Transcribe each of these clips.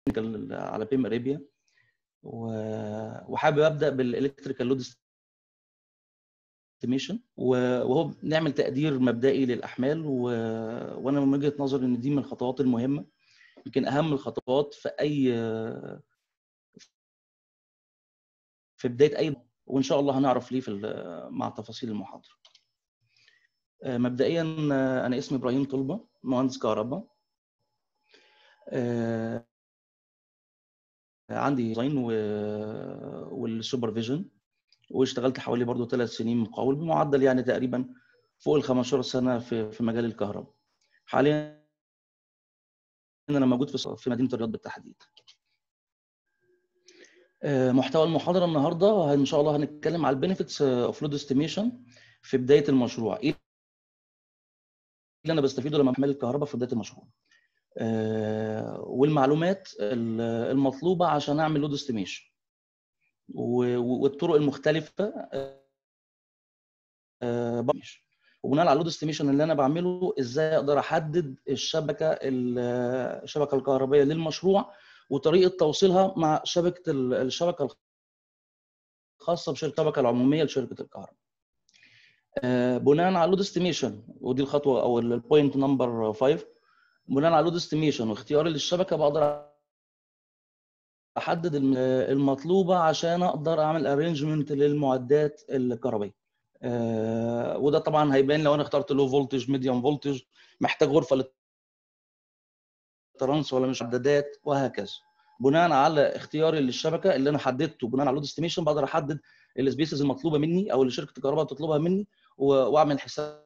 على بيم اريبيا وحابب ابدا بالالكتريكال لود استيميشن وهو نعمل تقدير مبدئي للاحمال و... وانا من وجهه نظري ان دي من الخطوات المهمه يمكن اهم الخطوات في اي في بدايه اي وان شاء الله هنعرف ليه في مع تفاصيل المحاضره مبدئيا انا اسمي ابراهيم طلبه مهندس كهرباء عندي ديزاين والسوبرفيجن واشتغلت حوالي برضو ثلاث سنين مقاول بمعدل يعني تقريبا فوق ال 15 سنه في في مجال الكهرباء حاليا انا موجود في في مدينه الرياض بالتحديد محتوى المحاضره النهارده ان شاء الله هنتكلم على البينيفيتس اوف لود استيميشن في بدايه المشروع ايه اللي انا بستفيده لما بعمل الكهرباء في بدايه المشروع والمعلومات المطلوبه عشان اعمل لود استيميشن والطرق المختلفه وبناء على اللود استيميشن اللي انا بعمله ازاي اقدر احدد الشبكه الشبكه الكهربائيه للمشروع وطريقه توصيلها مع شبكه الشبكه الخاصه بشركه الشبكه العموميه لشركه الكهرباء. بناء على اللود استيميشن ودي الخطوه او البوينت نمبر 5 بناء على اللود استيميشن واختياري للشبكه بقدر احدد المطلوبه عشان اقدر اعمل ارينجمنت للمعدات الكهربائيه. آه وده طبعا هيبان لو انا اخترت لو فولتج ميديوم فولتج محتاج غرفه للترانس ولا مش عدادات وهكذا. بناء على اختياري للشبكه اللي انا حددته بناء على اللود استيميشن بقدر احدد السبيسز المطلوبه مني او اللي شركه الكهرباء تطلبها مني واعمل حسابها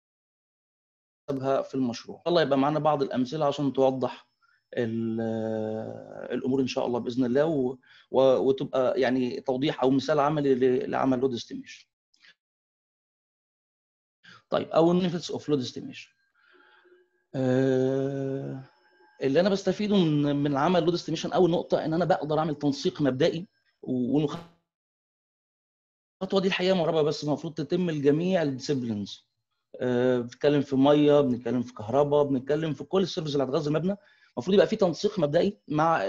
في المشروع. الله يبقى معانا بعض الامثله عشان توضح الامور ان شاء الله باذن الله و... و... وتبقى يعني توضيح او مثال عملي لعمل لود استيميشن. طيب اول بنفيتس اوف لود استيميشن اللي انا بستفيده من من عمل لود استيميشن اول نقطه ان انا بقدر اعمل تنسيق مبدئي والخطوه دي الحقيقه مربى بس المفروض تتم لجميع الديسيبلينز بنتكلم في ميه بنتكلم في كهرباء بنتكلم في كل السيرفيس اللي هتغذي المبنى المفروض يبقى في تنسيق مبدئي مع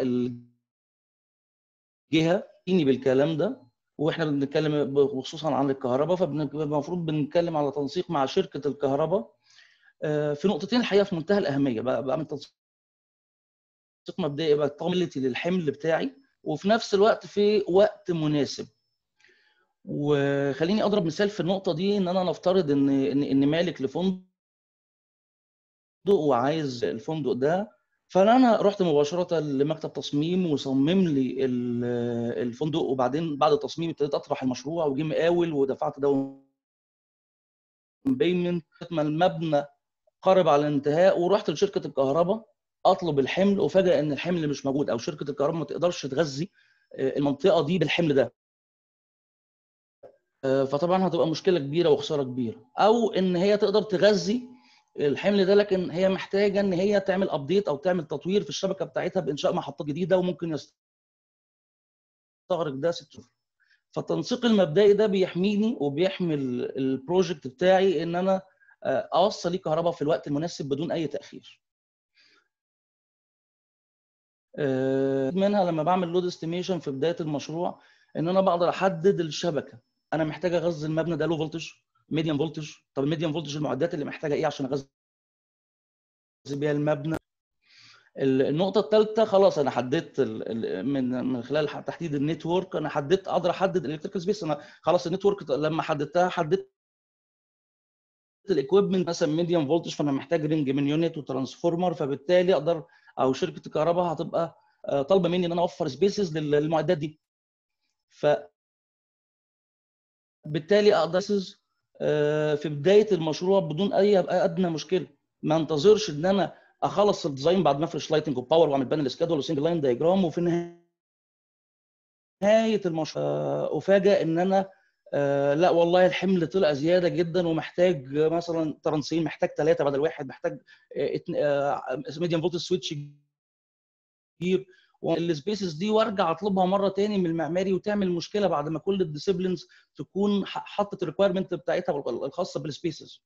الجهه تيني بالكلام ده واحنا بنتكلم خصوصا عن الكهرباء فالمفروض بنتكلم على تنسيق مع شركه الكهرباء في نقطتين الحقيقه في منتهى الاهميه بعمل تنسيق مبدئي يبقى طاملتي للحمل بتاعي وفي نفس الوقت في وقت مناسب وخليني اضرب مثال في النقطه دي ان انا نفترض ان ان, إن مالك لفندق وعايز الفندق ده فانا رحت مباشره لمكتب تصميم وصمم لي الفندق وبعدين بعد التصميم ابتديت اطرح المشروع وجي مقاول ودفعت داون بيمنت ما المبنى قارب على الانتهاء ورحت لشركه الكهرباء اطلب الحمل وفجاه ان الحمل مش موجود او شركه الكهرباء ما تقدرش تغذي المنطقه دي بالحمل ده فطبعا هتبقى مشكله كبيره وخساره كبيره او ان هي تقدر تغذي الحمل ده لكن هي محتاجه ان هي تعمل ابديت او تعمل تطوير في الشبكه بتاعتها بانشاء محطات جديده وممكن يستغرق ده ست شهور فالتنسيق المبدئي ده بيحميني وبيحمي البروجكت بتاعي ان انا اوصل ليه كهرباء في الوقت المناسب بدون اي تاخير منها لما بعمل لود استيميشن في بدايه المشروع ان انا بقدر احدد الشبكه انا محتاج اغذي المبنى ده لو فولتج ميديوم فولتج طب الميديوم فولتج المعدات اللي محتاجه ايه عشان اغذي بيها المبنى النقطه الثالثه خلاص انا حددت من من خلال تحديد النتورك انا حددت اقدر احدد الالكتريكال سبيس انا خلاص النتورك لما حددتها حددت الاكويبمنت مثلا ميديوم فولتج فانا محتاج رينج من يونت وترانسفورمر فبالتالي اقدر او شركه الكهرباء هتبقى طالبه مني ان انا اوفر سبيسز للمعدات دي ف بالتالي اقدر في بدايه المشروع بدون اي ادنى مشكله ما انتظرش ان انا اخلص الديزاين بعد ما افرش لايتنج وباور واعمل بانل سكادول وسنجل لاين دايجرام وفي نهايه المشروع افاجئ ان انا لا والله الحمل طلع زياده جدا ومحتاج مثلا ترانسين محتاج ثلاثه بدل واحد محتاج ميديوم فولتج سويتش كبير والسبيسز دي وارجع اطلبها مره تاني من المعماري وتعمل مشكله بعد ما كل الديسيبلينز تكون حطت الريكويرمنت بتاعتها الخاصه بالسبيسز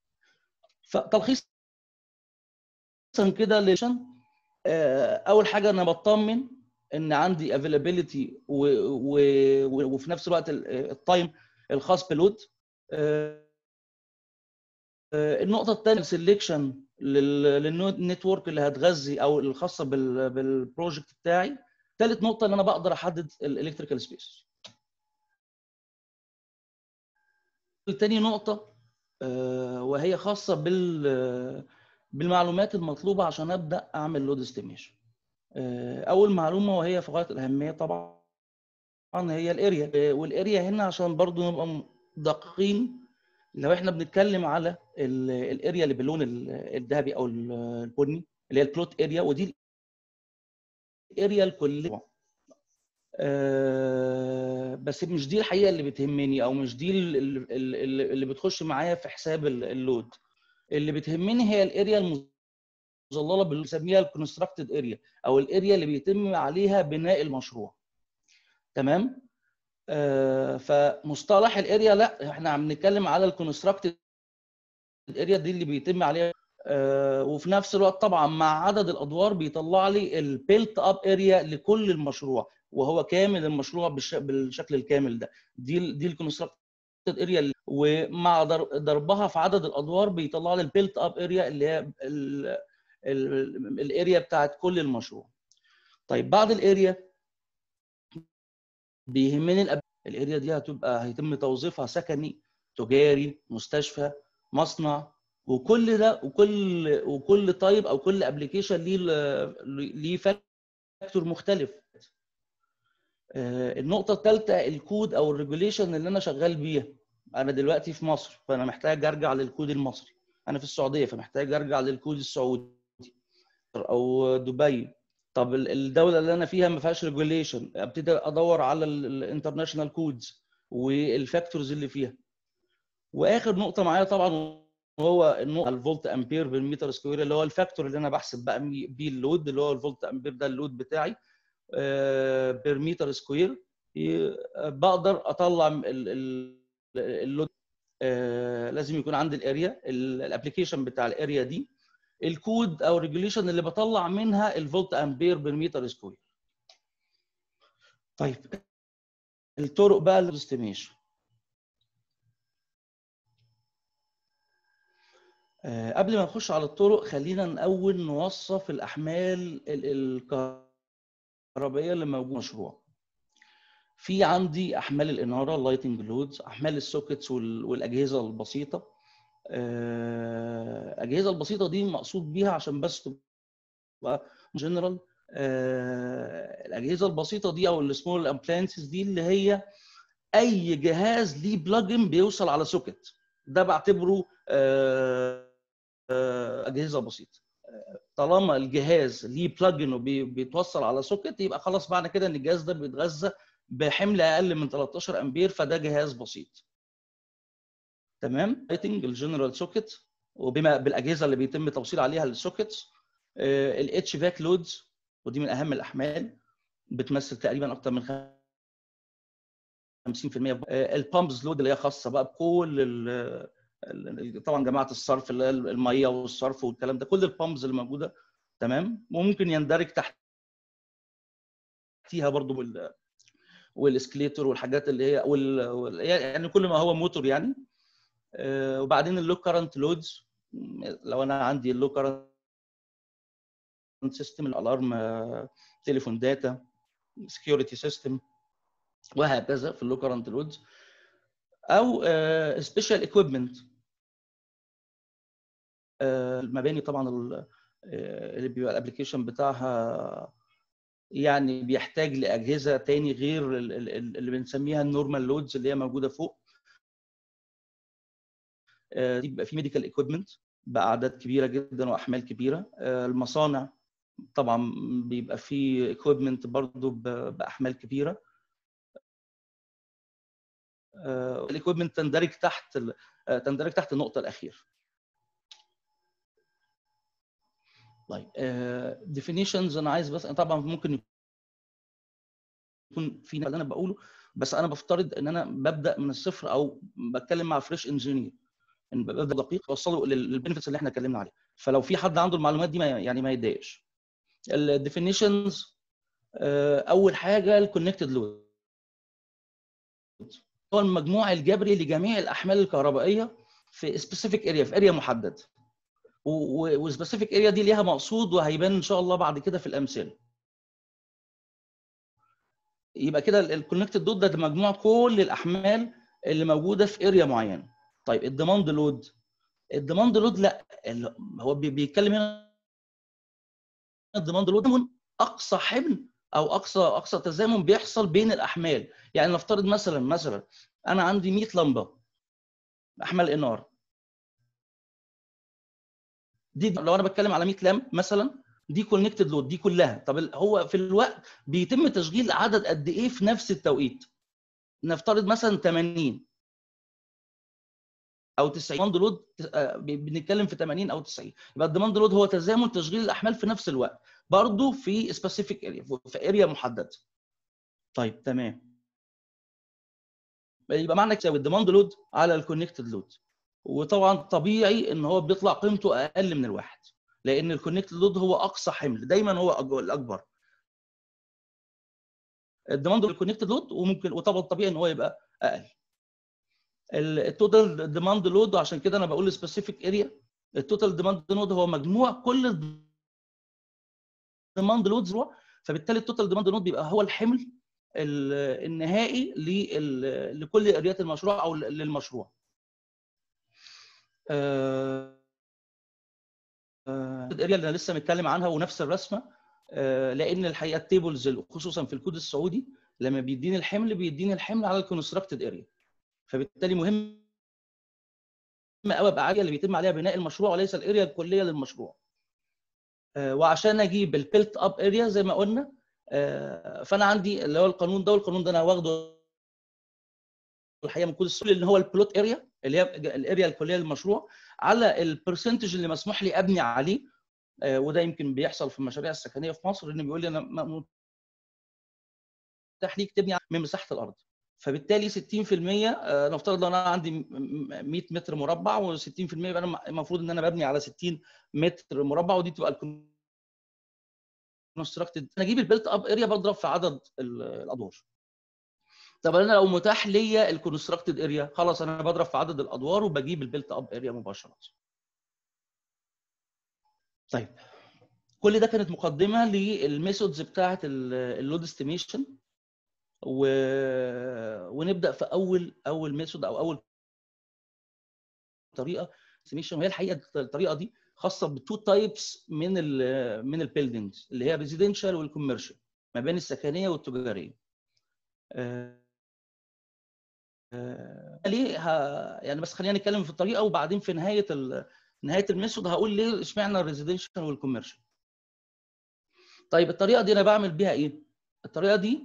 فتلخيص كده ليشن اول حاجه انا بطمن ان عندي افيلابيلتي وفي نفس الوقت التايم الخاص بلود النقطه الثانيه السلكشن للنتورك اللي هتغذي او الخاصه بالبروجكت بتاعي ثالث نقطه ان انا بقدر احدد الالكتريكال سبيس تاني نقطه وهي خاصه بال بالمعلومات المطلوبه عشان ابدا اعمل لود استيميشن اول معلومه وهي في غايه الاهميه طبعا هي الاريا والاريا هنا عشان برضو نبقى دقيقين لو احنا بنتكلم على الاريا اللي باللون الذهبي او البني اللي هي البلوت اريا ودي الاريا الكليه أه بس مش دي الحقيقه اللي بتهمني او مش دي اللي بتخش معايا في حساب اللود اللي بتهمني هي الاريا المظلله اللي بنسميها الكونستراكتد اريا او الاريا اللي بيتم عليها بناء المشروع تمام آه فمصطلح الاريا لا احنا عم نتكلم على الكونستراكتد اريا دي اللي بيتم عليها آه وفي نفس الوقت طبعا مع عدد الادوار بيطلع لي البيلت اب اريا لكل المشروع وهو كامل المشروع بالشكل الكامل ده دي دي الكونستراكتد اريا ومع ضربها في عدد الادوار بيطلع لي البيلت اب اريا اللي هي الاريا بتاعت كل المشروع طيب بعد الاريا بيهمني الأب... الاريا دي هتبقى هيتم توظيفها سكني تجاري مستشفى مصنع وكل ده وكل وكل طيب او كل ابلكيشن ليه ليه فاكتور مختلف النقطه الثالثه الكود او الريجوليشن اللي انا شغال بيها انا دلوقتي في مصر فانا محتاج ارجع للكود المصري انا في السعوديه فمحتاج ارجع للكود السعودي او دبي طب الدوله اللي انا فيها ما فيهاش ريجوليشن ابتدي ادور على الانترناشونال كودز والفاكتورز اللي فيها واخر نقطه معايا طبعا هو النقطه الفولت امبير بالمتر سكوير اللي هو الفاكتور اللي انا بحسب بقى بيه اللود اللي هو الفولت امبير ده اللود بتاعي بير متر سكوير بقدر اطلع اللود لازم يكون عندي الاريا الابلكيشن بتاع الاريا دي الكود او الريجوليشن اللي بطلع منها الفولت امبير بالمتر سكوير طيب الطرق بقى الاستيميشن أه قبل ما نخش على الطرق خلينا الاول نوصف الاحمال الكهربائيه اللي موجوده في المشروع في عندي احمال الاناره اللايتنج لودز احمال السوكيتس والاجهزه البسيطه الاجهزه البسيطه دي مقصود بيها عشان بس تبقى جنرال الاجهزه البسيطه دي او السمول ابلاينسز دي اللي هي اي جهاز ليه بلجن بيوصل على سوكت ده بعتبره اجهزه بسيطه طالما الجهاز ليه بلجن وبيتوصل على سوكت يبقى خلاص معنى كده ان الجهاز ده بيتغذى بحمل اقل من 13 امبير فده جهاز بسيط تمام ريتنج الجنرال سوكت وبما بالاجهزه اللي بيتم توصيل عليها السوكتس الاتش فاك لودز ودي من اهم الاحمال بتمثل تقريبا اكثر من 50% البامبز لود اللي هي خاصه بقى بكل طبعا جماعه الصرف اللي هي الميه والصرف والكلام ده كل البامبز اللي موجوده تمام وممكن يندرج تحتيها برضو والاسكليتور والحاجات اللي هي وال... يعني كل ما هو موتور يعني وبعدين اللو كارنت لودز لو انا عندي اللو كارنت سيستم الالارم تليفون داتا سكيورتي سيستم وهكذا في اللو كارنت لودز او سبيشال ايكويبمنت المباني طبعا اللي بيبقى الابلكيشن بتاعها يعني بيحتاج لاجهزه تاني غير اللي بنسميها النورمال لودز اللي هي موجوده فوق دي بيبقى في ميديكال ايكويبمنت باعداد كبيره جدا واحمال كبيره المصانع طبعا بيبقى في ايكويبمنت برضه باحمال كبيره الايكويبمنت تندرج تحت تندرج تحت النقطه الاخيره طيب ديفينيشنز انا عايز بس طبعا ممكن يكون في اللي انا بقوله بس انا بفترض ان انا ببدا من الصفر او بتكلم مع فريش انجينير ان ببدا دقيق اوصله للبنفيتس اللي احنا اتكلمنا عليها فلو في حد عنده المعلومات دي ما يعني ما يتضايقش الديفينيشنز اول حاجه الكونكتد لود هو المجموع الجبري لجميع الاحمال الكهربائيه في سبيسيفيك اريا في اريا محدد وسبيسيفيك اريا دي ليها مقصود وهيبان ان شاء الله بعد كده في الامثله يبقى كده الكونكتد لود ده مجموع كل الاحمال اللي موجوده في اريا معينه طيب الديماند لود الديماند لود لا هو بيتكلم هنا الديماند لود اقصى حمل او اقصى اقصى تزامن بيحصل بين الاحمال يعني نفترض مثلا مثلا انا عندي 100 لمبه احمال اناره دي لو انا بتكلم على 100 لمب مثلا دي كونكتد لود دي كلها طب هو في الوقت بيتم تشغيل عدد قد ايه في نفس التوقيت نفترض مثلا 80 او 90 ديماند لود بنتكلم في 80 او 90 يبقى الديماند لود هو تزامن تشغيل الاحمال في نفس الوقت برضه في سبيسيفيك اريا في اريا محدده طيب تمام يبقى معنى تساوي الديماند لود على الكونكتد لود وطبعا طبيعي ان هو بيطلع قيمته اقل من الواحد لان الكونكتد لود هو اقصى حمل دايما هو الاكبر الديماند الكونكتد لود وممكن وطبعا طبيعي ان هو يبقى اقل التوتال ديماند لود وعشان كده انا بقول سبيسيفيك اريا التوتال ديماند لود هو مجموع كل الديماند لودز فبالتالي التوتال ديماند لود بيبقى هو الحمل النهائي لكل اريات المشروع او للمشروع الاريا اللي انا لسه متكلم عنها ونفس الرسمه لان الحقيقه التيبلز خصوصا في الكود السعودي لما بيديني الحمل بيديني الحمل على الكونستراكتد اريا فبالتالي مهم قوي ابقى عارف اللي بيتم عليها بناء المشروع وليس الاريا الكليه للمشروع وعشان اجيب البيلت اب اريا زي ما قلنا فانا عندي اللي هو القانون ده والقانون ده انا واخده الحقيقه من كود السعودي اللي هو البلوت اريا اللي هي الاريا الكليه للمشروع على البرسنتج اللي مسموح لي ابني عليه وده يمكن بيحصل في المشاريع السكنيه في مصر ان بيقول لي انا متاح ليك تبني من مساحه الارض فبالتالي 60% نفترض لو انا عندي 100 متر مربع و60% يبقى انا المفروض ان انا ببني على 60 متر مربع ودي تبقى الكونستراكتد انا اجيب البيلت اب اريا بضرب في عدد الادوار طب انا لو متاح ليا الكونستراكتد اريا خلاص انا بضرب في عدد الادوار وبجيب البيلت اب اريا مباشره طيب كل ده كانت مقدمه للميثودز بتاعه اللود استيميشن و... ونبدا في اول اول ميثود او اول طريقه استيميشن وهي الحقيقه الطريقه دي خاصه بتو تايبس من ال من البيلدينجز اللي هي ريزيدنشال والكوميرشال ما بين السكنيه والتجاريه آه... آه... ليه ه... يعني بس خلينا نتكلم في الطريقه وبعدين في نهايه ال... نهايه الميثود هقول ليه اشمعنى الريزيدنشال والكوميرشال طيب الطريقه دي انا بعمل بيها ايه الطريقه دي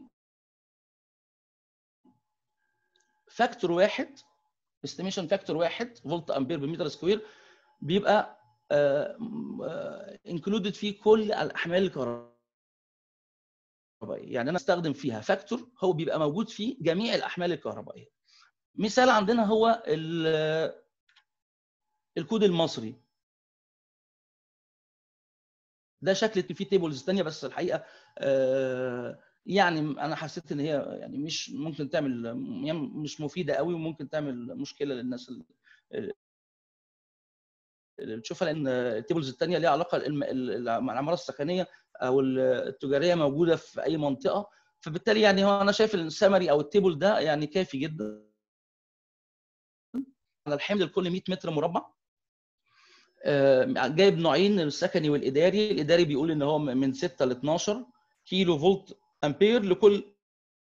فاكتور واحد استيميشن فاكتور واحد فولت امبير بمتر سكوير بيبقى انكلودد فيه كل الاحمال الكهربائيه يعني انا استخدم فيها فاكتور هو بيبقى موجود فيه جميع الاحمال الكهربائيه مثال عندنا هو الكود المصري ده شكل في تيبلز ثانيه بس الحقيقه يعني انا حسيت ان هي يعني مش ممكن تعمل يعني مش مفيده قوي وممكن تعمل مشكله للناس اللي بتشوفها لان التيبلز الثانيه ليها علاقه مع العماره السكنيه او التجاريه موجوده في اي منطقه فبالتالي يعني هو انا شايف السمري او التيبل ده يعني كافي جدا على الحمل لكل 100 متر مربع جايب نوعين السكني والاداري الاداري بيقول ان هو من 6 ل 12 كيلو فولت امبير لكل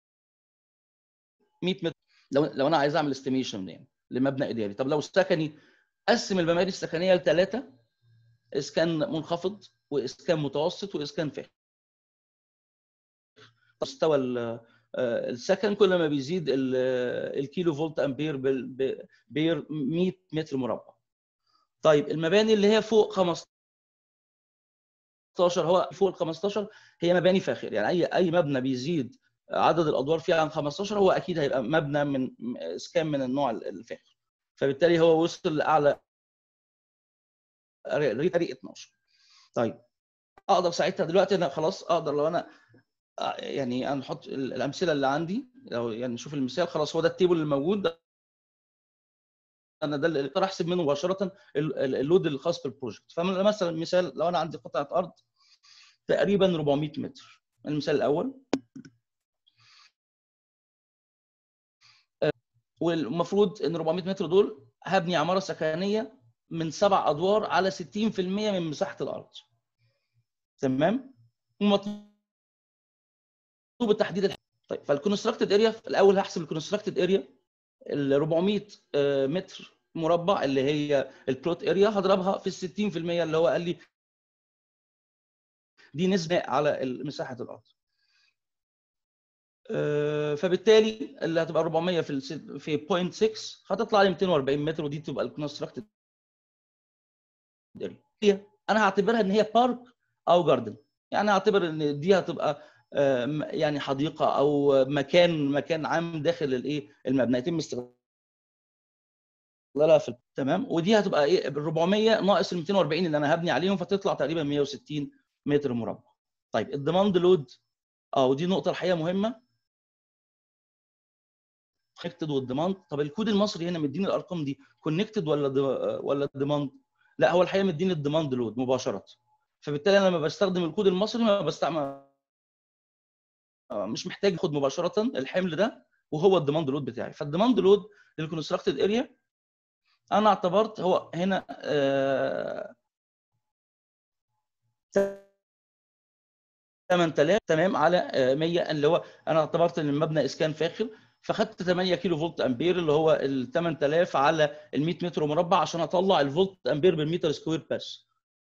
100 متر لو لو انا عايز اعمل استيميشن يعني لمبنى اداري طب لو سكني قسم المباني السكنيه لثلاثه اسكان منخفض واسكان متوسط واسكان فاخر مستوى السكن كل ما بيزيد الكيلو فولت امبير بير 100 متر مربع طيب المباني اللي هي فوق 15 هو فوق ال 15 هي مباني فاخر يعني اي اي مبنى بيزيد عدد الادوار فيه عن 15 هو اكيد هيبقى مبنى من اسكان من النوع الفاخر فبالتالي هو وصل لاعلى ريت 12 طيب اقدر ساعتها دلوقتي انا خلاص اقدر لو انا يعني هنحط الامثله اللي عندي لو يعني نشوف المثال خلاص هو ده التيبل الموجود انا ده اللي اقدر احسب منه مباشره اللود الخاص بالبروجكت فمثلا مثال لو انا عندي قطعه ارض تقريبا 400 متر المثال الاول والمفروض ان 400 متر دول هبني عماره سكنيه من سبع ادوار على 60% من مساحه الارض تمام ومطلوب التحديد طيب فالكونستراكتد اريا الاول هحسب الكونستراكتد اريا ال 400 متر مربع اللي هي البلوت اريا هضربها في ال 60% اللي هو قال لي دي نسبه على مساحه الارض فبالتالي اللي هتبقى 400 في في 0.6 هتطلع لي 240 متر ودي تبقى الكونستراكتد اريا انا هعتبرها ان هي بارك او جاردن يعني هعتبر ان دي هتبقى يعني حديقه او مكان مكان عام داخل الايه المبنى يتم استغلالها في تمام ودي هتبقى ايه ال 400 ناقص ال 240 اللي انا هبني عليهم فتطلع تقريبا 160 متر مربع طيب الديماند لود اه ودي نقطه الحقيقه مهمه كونكتد والديماند طب الكود المصري هنا مديني الارقام دي كونكتد ولا دي ولا ديماند لا هو الحقيقه مديني الديماند لود مباشره فبالتالي انا لما بستخدم الكود المصري ما بستعمل مش محتاج اخد مباشره الحمل ده وهو الديماند لود بتاعي فالديماند لود للكونستراكتد اريا انا اعتبرت هو هنا آه 8000 تمام على 100 اللي هو انا اعتبرت ان المبنى اسكان فاخر فخدت 8 كيلو فولت امبير اللي هو ال 8000 على ال 100 متر مربع عشان اطلع الفولت امبير بالمتر سكوير بس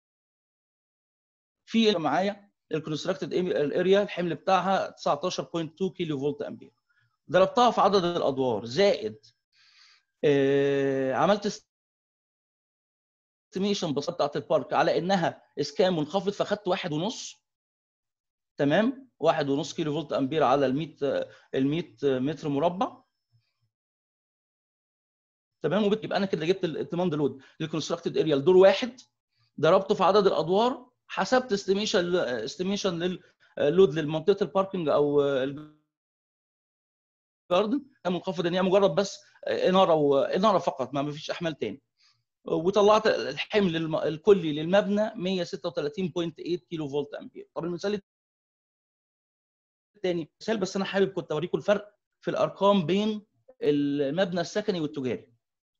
في معايا الكونستراكتد اريا الحمل بتاعها 19.2 كيلو فولت امبير ضربتها في عدد الادوار زائد آه عملت استيميشن بسيطه بتاعت البارك على انها اسكان منخفض فخدت واحد ونص تمام واحد ونص كيلو فولت امبير على ال 100 ال 100 متر مربع تمام ويبقى انا كده جبت الديماند لود للكونستراكتد اريا لدور واحد ضربته في عدد الادوار حسبت استيميشن استيميشن للود للمنطقه الباركنج او الجاردن منخفض ان هي مجرد بس اناره واناره فقط ما فيش احمال تاني وطلعت الحمل الكلي للمبنى 136.8 كيلو فولت امبير طب المثال الثاني مثال بس انا حابب كنت اوريكم الفرق في الارقام بين المبنى السكني والتجاري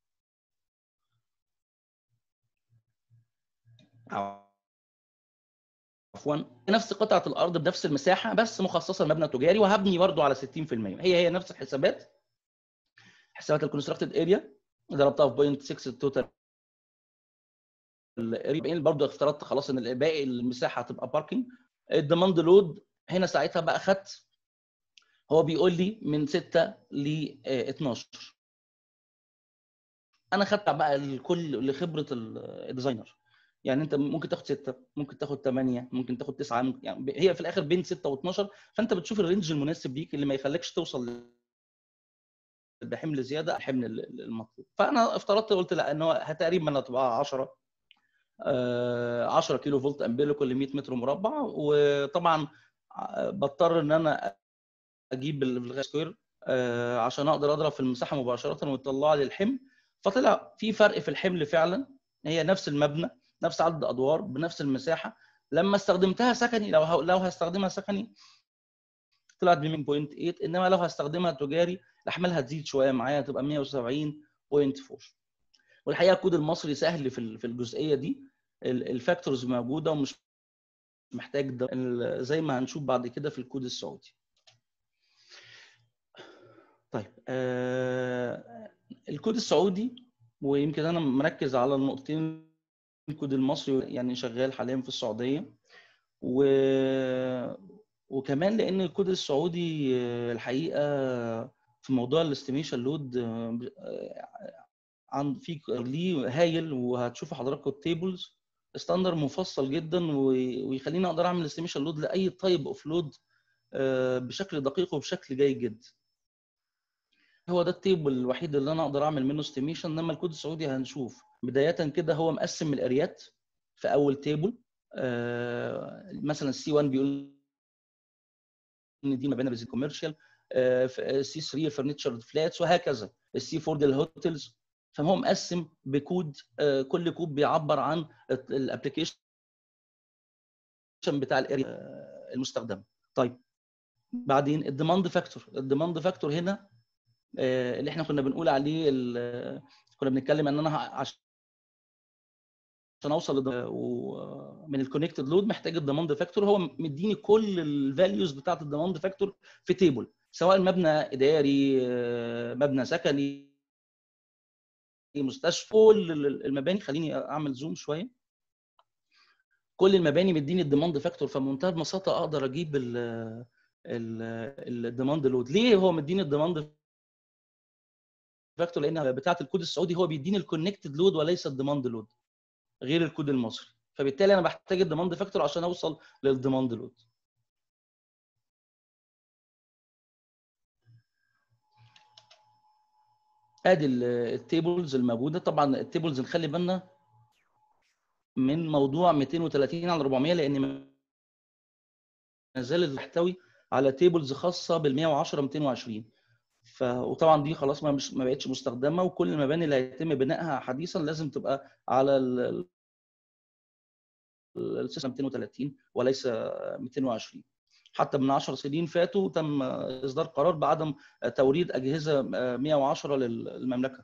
عفوا نفس قطعه الارض بنفس المساحه بس مخصصه لمبنى تجاري وهبني برضو على 60% هي هي نفس الحسابات حسابات الكونستراكتد اريا ضربتها في 0.6 التوتال اريا برضه افترضت خلاص ان باقي المساحه هتبقى باركينج الديماند لود هنا ساعتها بقى خدت هو بيقول لي من 6 ل 12 انا خدت بقى الكل لخبره الديزاينر يعني انت ممكن تاخد 6 ممكن تاخد 8 ممكن تاخد 9 يعني هي في الاخر بين 6 و12 فانت بتشوف الرينج المناسب ليك اللي ما يخليكش توصل بحمل زياده الحمل المطلوب فانا افترضت قلت لا ان هو تقريبا هتبقى 10 10 كيلو فولت امبير لكل 100 متر مربع وطبعا بضطر ان انا اجيب الغاز سكوير عشان اقدر اضرب في المساحه مباشره ويطلع لي الحمل فطلع في فرق في الحمل فعلا هي نفس المبنى نفس عدد الادوار بنفس المساحه لما استخدمتها سكني لو لو هستخدمها سكني طلعت ب 100.8 انما لو هستخدمها تجاري الاحمال هتزيد شويه معايا هتبقى 170.4 والحقيقه الكود المصري سهل في في الجزئيه دي الفاكتورز موجوده ومش محتاج زي ما هنشوف بعد كده في الكود السعودي طيب آه الكود السعودي ويمكن انا مركز على النقطتين الكود المصري يعني شغال حاليا في السعوديه و وكمان لان الكود السعودي الحقيقه في موضوع الاستيميشن لود عن في ليه هايل وهتشوفوا حضراتكم التيبلز ستاندر مفصل جدا ويخليني اقدر اعمل استيميشن لود لاي تايب اوف لود بشكل دقيق وبشكل جيد جدا هو ده التيبل الوحيد اللي انا اقدر اعمل منه استيميشن انما الكود السعودي هنشوف بدايه كده هو مقسم الاريات في اول تيبل مثلا السي 1 بيقول دي مباني ريزي كوميرشال سي 3 فرنتشر فلاتس وهكذا السي 4 دي الهوتيلز فهو مقسم بكود آه، كل كود بيعبر عن الابلكيشن بتاع الاريا آه، المستخدمه طيب بعدين الديماند فاكتور الديماند فاكتور هنا آه، اللي احنا كنا بنقول عليه ال- كنا بنتكلم ان انا ه- عشان اوصل لد- و- من الكونكتد لود محتاج الديماند فاكتور هو مديني كل الفاليوز بتاعت الديماند فاكتور في تيبل سواء مبنى اداري آه، مبنى سكني مستشفى كل ال- المباني خليني اعمل زوم شويه كل المباني مديني الديماند فاكتور فبمنتهى البساطه اقدر اجيب الديماند لود ليه هو مديني الديماند فاكتور لان بتاعه الكود السعودي هو بيديني الكونكتد لود وليس الديماند لود غير الكود المصري فبالتالي انا بحتاج الديماند فاكتور عشان اوصل للديماند لود ادي ال- التيبلز الموجوده طبعا التيبلز نخلي بالنا من موضوع 230 على 400 لان ما زال تحتوي على تيبلز خاصه بال 110 220 ف وطبعا دي خلاص ما مش ما بقتش مستخدمه وكل المباني اللي هيتم بنائها حديثا لازم تبقى على ال- ال- السيستم 230 وليس 220 حتى من 10 سنين فاتوا تم اصدار قرار بعدم توريد اجهزه 110 للمملكه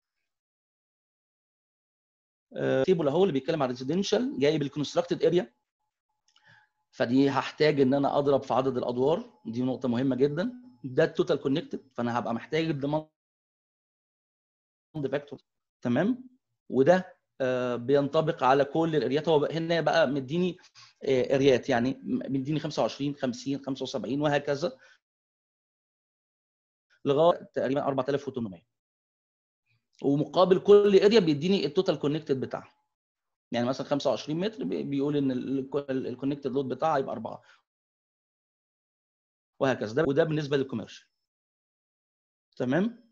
تيبل اهو اللي بيتكلم عن ريزيدنشال جايب الكونستراكتد اريا فدي هحتاج ان انا اضرب في عدد الادوار دي نقطه مهمه جدا ده التوتال كونكتد فانا هبقى محتاج الديماند فاكتور تمام وده آه، بينطبق على كل الاريات هو بقى- هنا بقى مديني آه، اريات يعني مديني 25 50 75 وهكذا لغايه تقريبا 4800 ومقابل كل اريا بيديني التوتال كونكتد بتاعها يعني مثلا 25 متر بي- بيقول ان الكونكتد لود بتاعها يبقى 4 وهكذا ده وده بالنسبه للكوميرشال تمام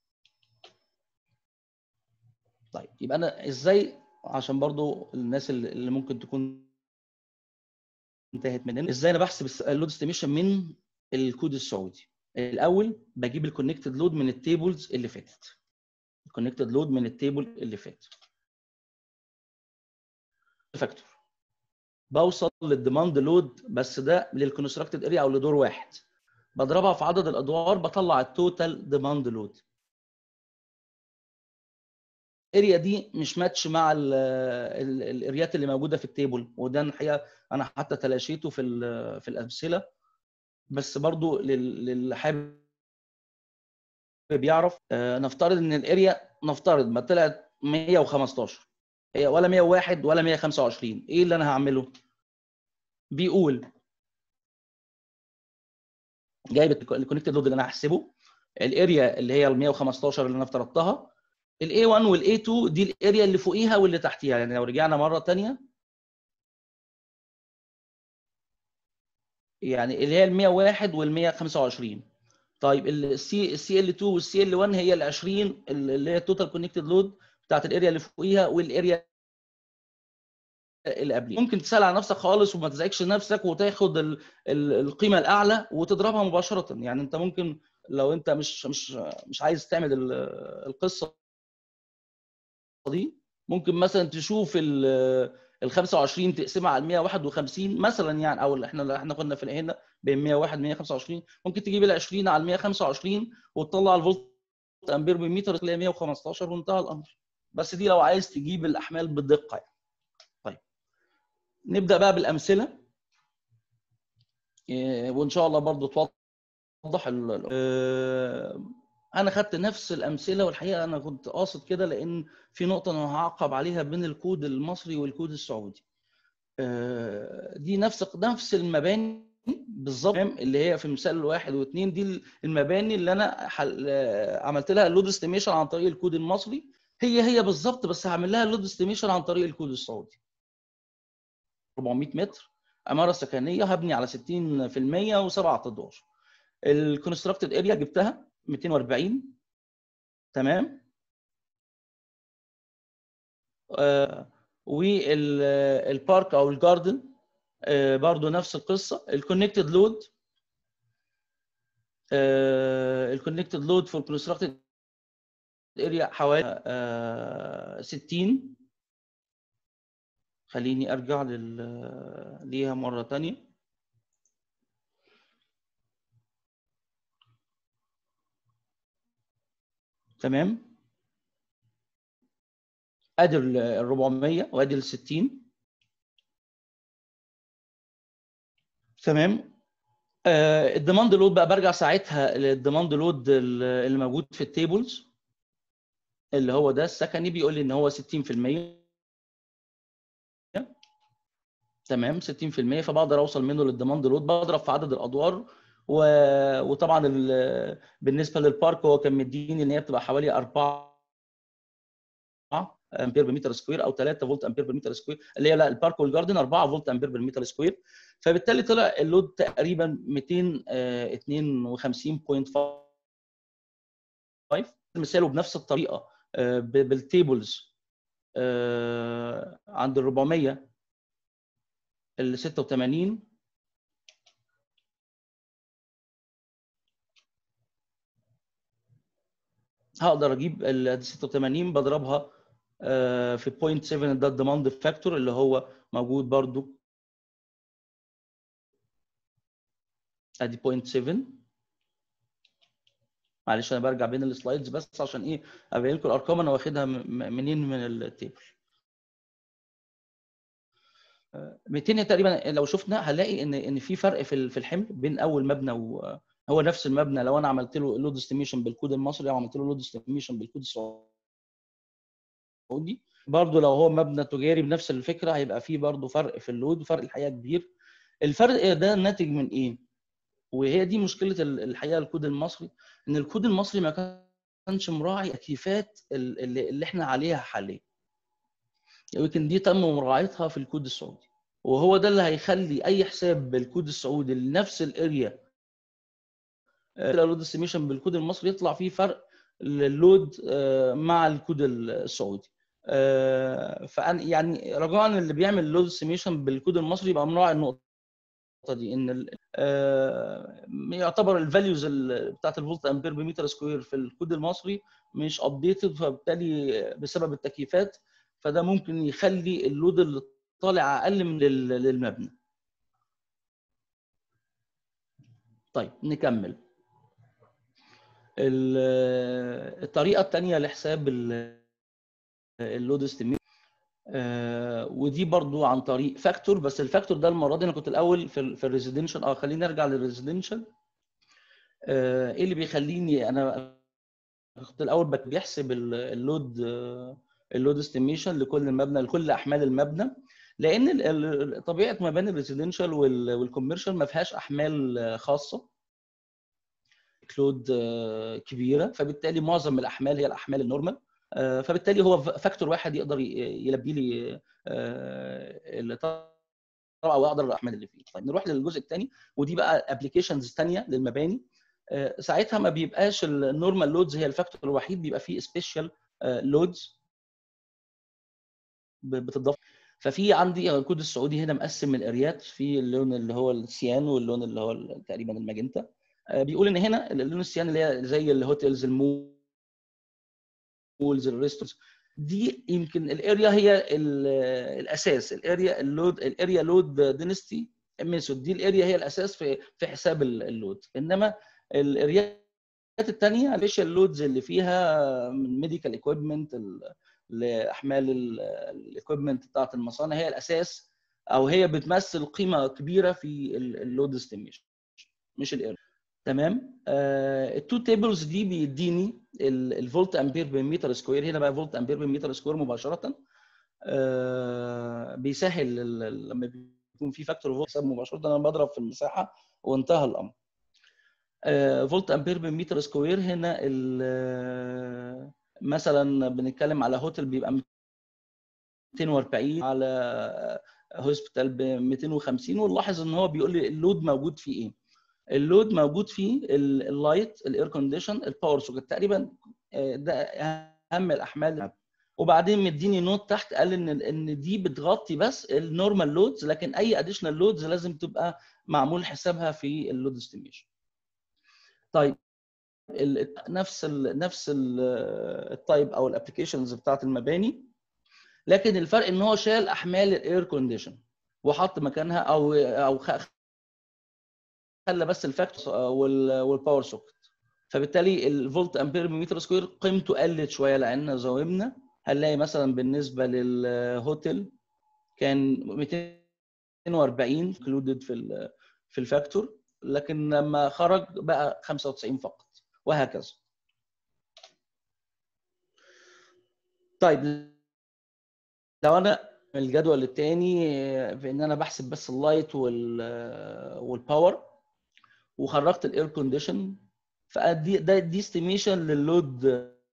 طيب يبقى انا ازاي عشان برضو الناس اللي اللي ممكن تكون انتهت مننا ازاي انا بحسب اللود استيميشن من الكود السعودي الاول بجيب الكونكتد لود من التيبلز اللي فاتت الكونكتد لود من التيبل اللي فات فاكتور بوصل للديماند لود بس ده للكونستراكتد اريا او لدور واحد بضربها في عدد الادوار بطلع التوتال ديماند لود الاريا دي مش ماتش مع ال ال الاريات اللي موجوده في التيبل وده الحقيقه انا حتى تلاشيته في ال- في الامثله بس برضو لل- للي حابب يعرف آه، نفترض ان الاريا نفترض ما طلعت 115 هي ولا 101 ولا 125 ايه اللي انا هعمله بيقول جايب الكونكتد لود اللي انا هحسبه الاريا اللي هي ال 115 اللي انا افترضتها الاي 1 والاي 2 دي الاريا اللي فوقيها واللي تحتيها يعني لو رجعنا مره ثانيه يعني اللي هي ال 101 وال 125 طيب السي السي ال 2 والسي ال 1 هي ال 20 اللي هي التوتال كونكتد لود بتاعت الاريا اللي فوقيها والاريا اللي قبليه ممكن تسال على نفسك خالص وما تزعجش نفسك وتاخد ال ال القيمه الاعلى وتضربها مباشره يعني انت ممكن لو انت مش مش مش عايز تعمل ال- القصه دي ممكن مثلا تشوف ال ال 25 تقسمها على 151 مثلا يعني او احنا احنا كنا في هنا بين 101 125 ممكن تجيب ال 20 على 125 وتطلع الفولت امبير بالمتر تلاقي 115 وانتهى الامر بس دي لو عايز تجيب الاحمال بالدقه يعني. طيب نبدا بقى بالامثله إيه، وان شاء الله برضو توضح ال- ال- آه، انا خدت نفس الامثله والحقيقه انا كنت قاصد كده لان في نقطه انا هعقب عليها بين الكود المصري والكود السعودي آه، دي نفس نفس المباني بالظبط اللي هي في مثال واحد واثنين دي المباني اللي انا حل... آه، عملت لها اللود استيميشن عن طريق الكود المصري هي هي بالظبط بس هعمل لها اللود استيميشن عن طريق الكود السعودي 400 متر عماره سكنيه هبني على 60% وسبعة ادوار الكونستراكتد اريا جبتها 240 تمام آه والبارك او الجاردن آه برضو نفس القصه الكونكتد لود الكونكتد لود فور كونستراكتد اريا حوالي آه، 60 خليني ارجع لل ليها مره ثانيه تمام ادي ال 400 وادي ال 60 تمام آه الديماند لود بقى برجع ساعتها للديماند لود اللي موجود في التيبلز اللي هو ده السكني بيقول لي ان هو 60% تمام 60% فبقدر اوصل منه للديماند لود بضرب في عدد الادوار و... وطبعا ال... بالنسبه للبارك هو كان مديني ان هي بتبقى حوالي 4 امبير بالمتر سكوير او 3 فولت امبير بالمتر سكوير اللي هي لا البارك والجاردن 4 فولت امبير بالمتر سكوير فبالتالي طلع اللود تقريبا 252.5 مثاله بنفس الطريقه بالتيبلز عند ال 400 ال 86 هقدر اجيب ال 86 بضربها في 0.7 ده الديماند فاكتور اللي هو موجود برضو ادي 0.7 معلش انا برجع بين السلايدز بس عشان ايه ابين لكم الارقام انا واخدها منين من التيبل 200 تقريبا لو شفنا هنلاقي ان ان في فرق في في الحمل بين اول مبنى وهو نفس المبنى لو انا عملت له لود استيميشن بالكود المصري او عملت له لود استيميشن بالكود السعودي برضه لو هو مبنى تجاري بنفس الفكره هيبقى فيه برضه فرق في اللود فرق الحقيقه كبير الفرق ده ناتج من ايه؟ وهي دي مشكله الحقيقه الكود المصري ان الكود المصري ما كانش مراعي تكييفات اللي, اللي احنا عليها حاليا يمكن دي تم مراعاتها في الكود السعودي وهو ده اللي هيخلي اي حساب بالكود السعودي لنفس الاريا اللود استيميشن بالكود المصري يطلع فيه فرق اللود مع الكود السعودي فأنا يعني رجاء اللي بيعمل لود استيميشن بالكود المصري يبقى مراعي النقطه دي ان يعتبر الفاليوز بتاعت الفولت امبير بمتر سكوير في الكود المصري مش ابديتد فبالتالي بسبب التكييفات فده ممكن يخلي اللود اللي طالع اقل من للمبنى طيب نكمل الطريقه الثانيه لحساب اللود استيميشن ودي برضو عن طريق فاكتور بس الفاكتور ده المره دي انا كنت الاول في في الريزيدنشال اه خليني ارجع للريزيدنشال ايه اللي بيخليني انا كنت الاول بيحسب اللود اللود استيميشن لكل المبنى لكل احمال المبنى لان طبيعه مباني الريزيدنشال والكوميرشال ما فيهاش احمال خاصه لود كبيره فبالتالي معظم الاحمال هي الاحمال النورمال فبالتالي هو فاكتور واحد يقدر يلبي لي او اقدر الاحمال اللي فيه طيب نروح للجزء الثاني ودي بقى ابلكيشنز ثانيه للمباني ساعتها ما بيبقاش النورمال لودز هي الفاكتور الوحيد بيبقى فيه سبيشال لودز بتضاف ففي عندي الكود السعودي هنا مقسم الاريات في اللون اللي هو السيان واللون اللي هو تقريبا الماجنتا بيقول ان هنا اللون السيان اللي هي زي الهوتيلز المول مولز الريستورز دي يمكن الاريا هي الاساس الاريا اللود الاريا لود دينستي ميثود دي الاريا هي الاساس في في حساب اللود انما الاريات الثانيه الفيشال لودز اللي فيها من ميديكال ايكويبمنت لاحمال الايكويبمنت بتاعت المصانع هي الاساس او هي بتمثل قيمه كبيره في اللود استيميشن مش الاريا تمام آه التو تيبلز دي بيديني الفولت امبير بالمتر سكوير هنا بقى فولت امبير بالمتر سكوير مباشره آه بيسهل لما بيكون في فاكتور فولت حساب مباشره انا بضرب في المساحه وانتهى الامر آه فولت امبير بالمتر سكوير هنا مثلا بنتكلم على هوتل بيبقى 240 على هوسبيتال ب 250 ونلاحظ ان هو بيقول لي اللود موجود فيه ايه اللود موجود فيه اللايت الاير كونديشن الباور سوكت تقريبا ده اهم الاحمال وبعدين مديني نوت تحت قال ان ان دي بتغطي بس النورمال لودز لكن اي اديشنال لودز لازم تبقى معمول حسابها في اللود استيميشن طيب ال- نفس ال نفس ال- التايب او الابلكيشنز بتاعت المباني لكن الفرق ان هو شال احمال الاير كونديشن وحط مكانها او او خ- خلى بس الفاكتور والباور سوكت فبالتالي الفولت امبير متر سكوير قيمته قلت شويه لان زومنا هنلاقي مثلا بالنسبه للهوتل كان 240 انكلودد في ال- في الفاكتور لكن لما خرج بقى 95 فقط وهكذا طيب لو انا الجدول الثاني في ان انا بحسب بس اللايت وال والباور وخرجت الاير كونديشن فدي ده دي استيميشن لللود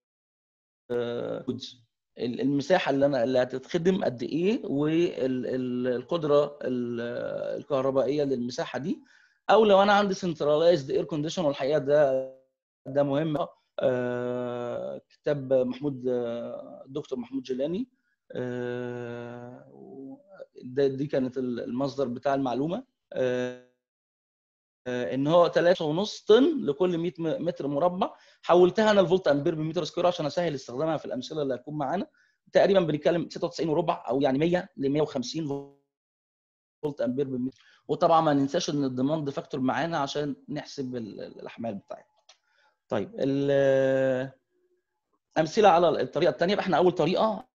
المساحه اللي انا اللي هتتخدم قد ايه والقدره الكهربائيه للمساحه دي او لو انا عندي سنتراليزد اير كونديشن والحقيقه ده ده مهم آه، كتاب محمود آه، دكتور محمود جيلاني آه، ده دي كانت المصدر بتاع المعلومه آه، آه، ان هو 3.5 طن لكل 100 متر مربع حولتها انا الفولت امبير بمتر سكوير عشان اسهل استخدامها في الامثله اللي هتكون معانا تقريبا بنتكلم 96 وربع او يعني 100 ل 150 فولت امبير بالمتر وطبعا ما ننساش ان الديماند فاكتور معانا عشان نحسب ال- الاحمال بتاعتنا طيب ال- امثله على الطريقه الثانيه احنا اول طريقه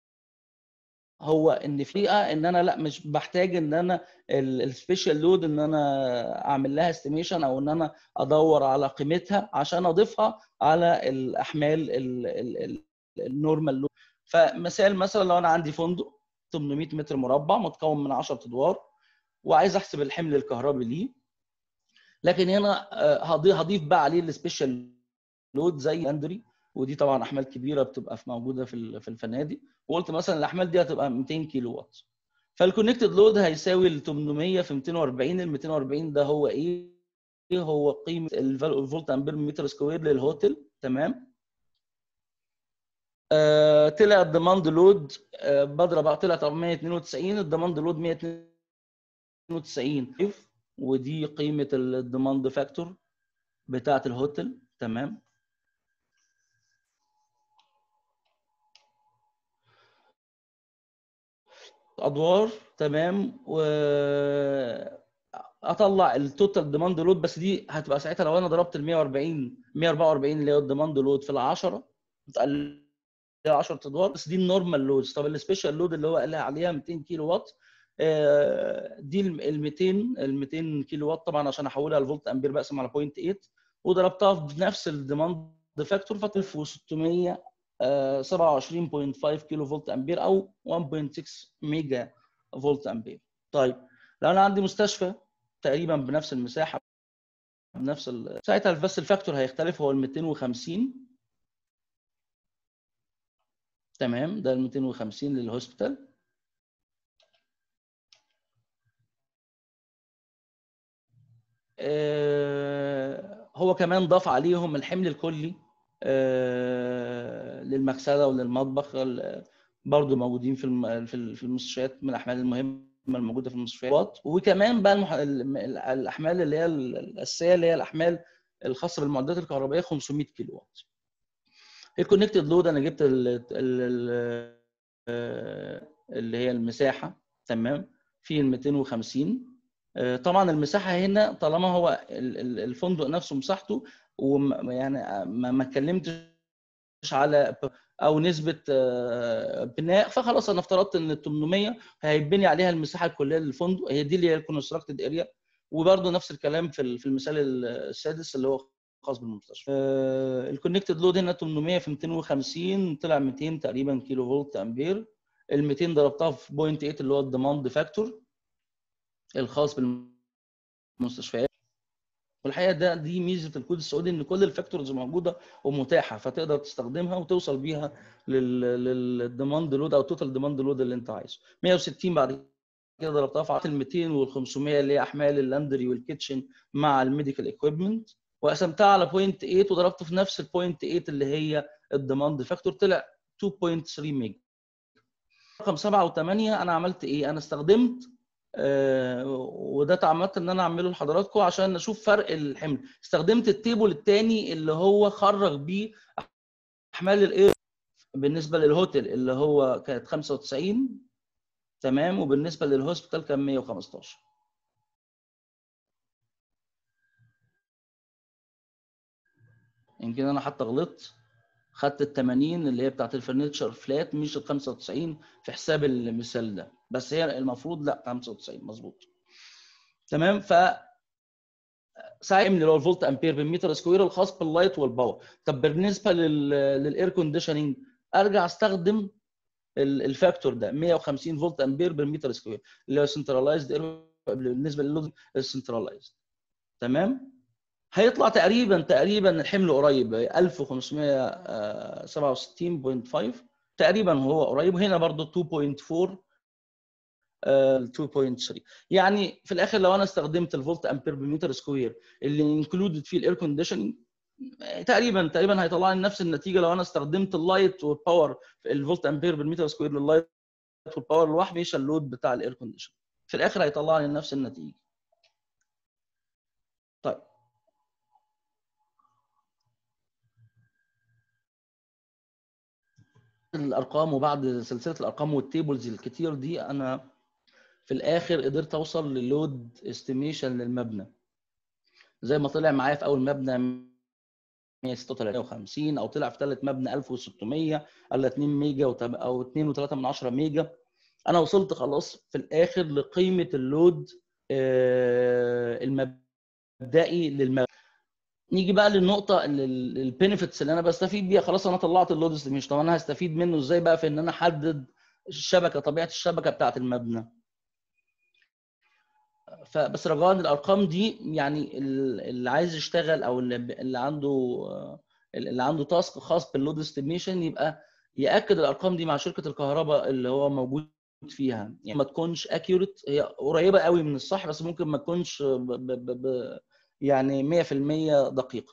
هو ان في طريقه ان انا لا مش بحتاج ان انا السبيشال لود ان انا اعمل لها استيميشن او ان انا ادور على قيمتها عشان اضيفها على الاحمال النورمال لود فمثال مثلا لو انا عندي فندق 800 متر مربع متكون من 10 ادوار وعايز احسب الحمل الكهربي ليه لكن هنا آه، هضيف هضيف بقى عليه السبيشال لود زي لاندري ودي طبعا احمال كبيره بتبقى في موجوده في ال- في الفنادق وقلت مثلا الاحمال دي هتبقى 200 كيلو وات فالكونكتد لود هيساوي ال 800 في 240 ال 240 ده هو ايه؟ هو قيمه الفال- الفولت امبير متر سكوير للهوتل تمام آه طلع الديماند لود آه بضرب بقى طلع طب 192 الديماند لود 192 ودي قيمه الديماند فاكتور بتاعه الهوتل تمام ادوار تمام و اطلع التوتال ديماند لود بس دي هتبقى ساعتها لو انا ضربت ال 140 144 اللي هو الديماند لود في ال 10 بتقل 10 ادوار بس دي النورمال لودز طب السبيشال لود اللي هو قال عليها 200 كيلو وات آه، دي ال 200 ال 200 كيلو وات طبعا عشان احولها لفولت امبير بقسم على 0.8 وضربتها بنفس الديماند فاكتور ف 1600 آه، 27.5 كيلو فولت امبير او 1.6 ميجا فولت امبير طيب لو انا عندي مستشفى تقريبا بنفس المساحه بنفس ال... ساعتها بس الفاكتور هيختلف هو ال 250 تمام ده ال 250 للهوسبيتال آه، هو كمان ضاف عليهم الحمل الكلي آه، للمغسله وللمطبخ ال- برضو موجودين في الم- في ال- في المستشفيات من الاحمال المهمه الموجوده في المستشفيات وكمان بقى المح... ال- الاحمال اللي هي الاساسيه اللي هي الاحمال الخاصه بالمعدات الكهربائيه 500 كيلو وات الكونكتد لود انا جبت ال... ال... ال... آه، اللي هي المساحه تمام في ال 250 آه، طبعا المساحه هنا طالما هو ال- ال- الفندق نفسه مساحته ويعني ما ما اتكلمتش على ب- او نسبه آه، بناء فخلاص انا افترضت ان ال 800 هيتبني عليها المساحه الكليه للفندق هي دي اللي هي الكونستراكتد اريا وبرده نفس الكلام في ال- في المثال السادس اللي هو خاص بالمستشفى الكونكتد لود هنا 800 في 250 طلع 200 تقريبا كيلو فولت امبير ال 200 ضربتها في 0.8 اللي هو الديماند فاكتور الخاص بالمستشفيات والحقيقه ده دي ميزه الكود السعودي ان كل الفاكتورز موجوده ومتاحه فتقدر تستخدمها وتوصل بيها للديماند لود او توتال ديماند لود اللي انت عايزه 160 بعد كده ضربتها في ال 200 وال 500 اللي هي احمال اللاندري والكيتشن مع الميديكال ايكويبمنت وقسمتها على 0.8 وضربت في نفس ال 0.8 اللي هي الديماند فاكتور طلع 2.3 ميجا رقم 7 و8 انا عملت ايه؟ انا استخدمت آه، وده تعمدت ان انا اعمله لحضراتكم عشان نشوف فرق الحمل استخدمت التيبل الثاني اللي هو خرج بيه احمال الاير بالنسبه للهوتل اللي هو كانت 95 تمام وبالنسبه للهوسبيتال كان 115 يمكن انا حتى غلطت خدت ال 80 اللي هي بتاعت الفرنتشر فلات مش ال 95 في حساب المثال ده بس هي المفروض لا 95 مظبوط تمام ف ساعه من اللي هو الفولت امبير بالمتر سكوير الخاص باللايت والباور طب بالنسبه للاير كونديشننج ارجع استخدم الفاكتور ده 150 فولت امبير بالمتر سكوير اللي هو سنترلايزد بالنسبه للود السنترلايزد تمام هيطلع تقريبا تقريبا الحمل قريب 1567.5 تقريبا هو قريب وهنا برضه 2.4 2.3 يعني في الاخر لو انا استخدمت الفولت امبير بالمتر سكوير اللي انكلودد فيه الاير كونديشننج تقريبا تقريبا هيطلع لي نفس النتيجه لو انا استخدمت اللايت والباور الفولت امبير بالمتر سكوير لللايت والباور لوحده مش اللود بتاع الاير كونديشن في الاخر هيطلع لي نفس النتيجه طيب الارقام وبعد سلسله الارقام والتيبلز الكتير دي انا في الاخر قدرت اوصل للود استيميشن للمبنى زي ما طلع معايا في اول مبنى 156 او طلع في ثالث مبنى 1600 ولا 2 ميجا او 2.3 من 10 ميجا انا وصلت خلاص في الاخر لقيمه اللود المبدئي للمبنى نيجي بقى للنقطه البينيفيتس اللي انا بستفيد بيها خلاص انا طلعت اللود استيميشن طب انا هستفيد منه ازاي بقى في ان انا احدد الشبكه طبيعه الشبكه بتاعه المبنى فبس رجاء الارقام دي يعني اللي عايز يشتغل او اللي عنده اللي عنده تاسك خاص باللود استيميشن يبقى ياكد الارقام دي مع شركه الكهرباء اللي هو موجود فيها يعني ما تكونش اكيوريت هي قريبه قوي من الصح بس ممكن ما تكونش ب ب ب يعني 100% دقيقه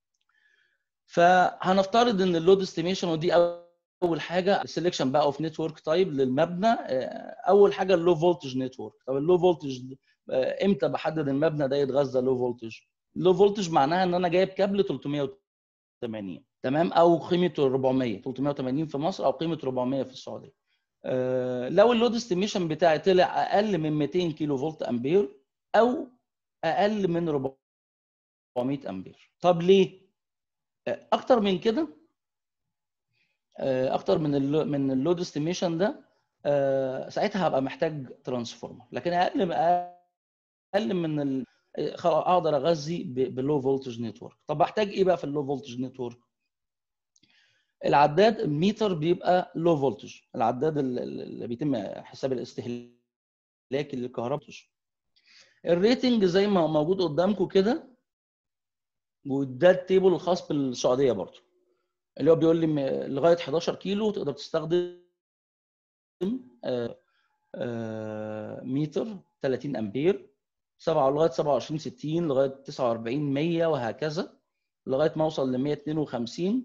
فهنفترض ان اللود استيميشن ودي اول حاجه السلكشن بقى اوف نتورك تايب للمبنى اول حاجه اللو فولتج نتورك طب اللو فولتج امتى بحدد المبنى ده يتغذى لو فولتج لو فولتج معناها ان انا جايب كابل 380 تمام او قيمته 400 380 في مصر او قيمه 400 في السعوديه أه لو اللود استيميشن بتاعي طلع اقل من 200 كيلو فولت امبير او اقل من 400 امبير طب ليه اكتر من كده اكتر من ال من اللود استيميشن ده أه ساعتها هبقى محتاج ترانسفورمر لكن اقل اقل من ال... اقدر اغذي باللو فولتج نتورك طب بحتاج ايه بقى في اللو فولتج نتورك العداد الميتر بيبقى لو فولتج العداد اللي بيتم حساب الاستهلاك للكهرباء الريتنج زي ما موجود قدامكم كده وده التيبل الخاص بالسعوديه برضه اللي هو بيقول لي لغايه 11 كيلو تقدر تستخدم آآ آآ متر 30 امبير 7 لغايه 27 60 لغايه 49 100 وهكذا لغايه ما اوصل ل 152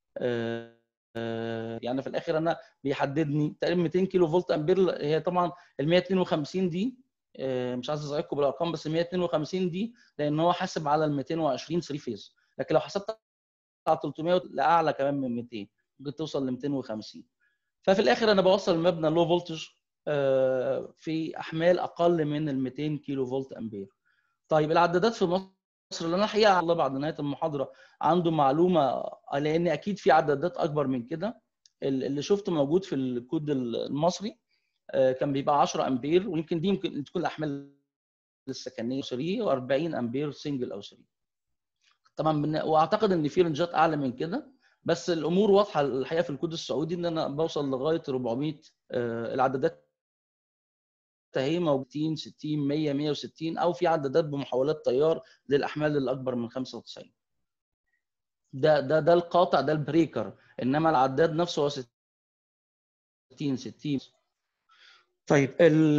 يعني في الاخر انا بيحددني تقريبا 200 كيلو فولت امبير هي طبعا ال 152 دي مش عايز ازعجكم بالارقام بس ال 152 دي لان هو حاسب على ال 220 3 فيز لكن لو حسبت على 300 لاعلى كمان من 200 ممكن توصل ل 250 ففي الاخر انا بوصل المبنى لو فولتج في احمال اقل من ال 200 كيلو فولت امبير. طيب العدادات في مصر اللي انا الحقيقه الله بعد نهايه المحاضره عنده معلومه لان اكيد في عدادات اكبر من كده اللي شفته موجود في الكود المصري كان بيبقى 10 امبير ويمكن دي يمكن تكون الاحمال السكنيه 3 و40 امبير سنجل او 3 طبعا واعتقد ان في رنجات اعلى من كده بس الامور واضحه الحقيقه في الكود السعودي ان انا بوصل لغايه 400 العدادات هي موجودين 60 100 160 او في عدادات بمحاولات تيار للاحمال الاكبر من 95 ده ده ده القاطع ده البريكر انما العداد نفسه هو 60 60 طيب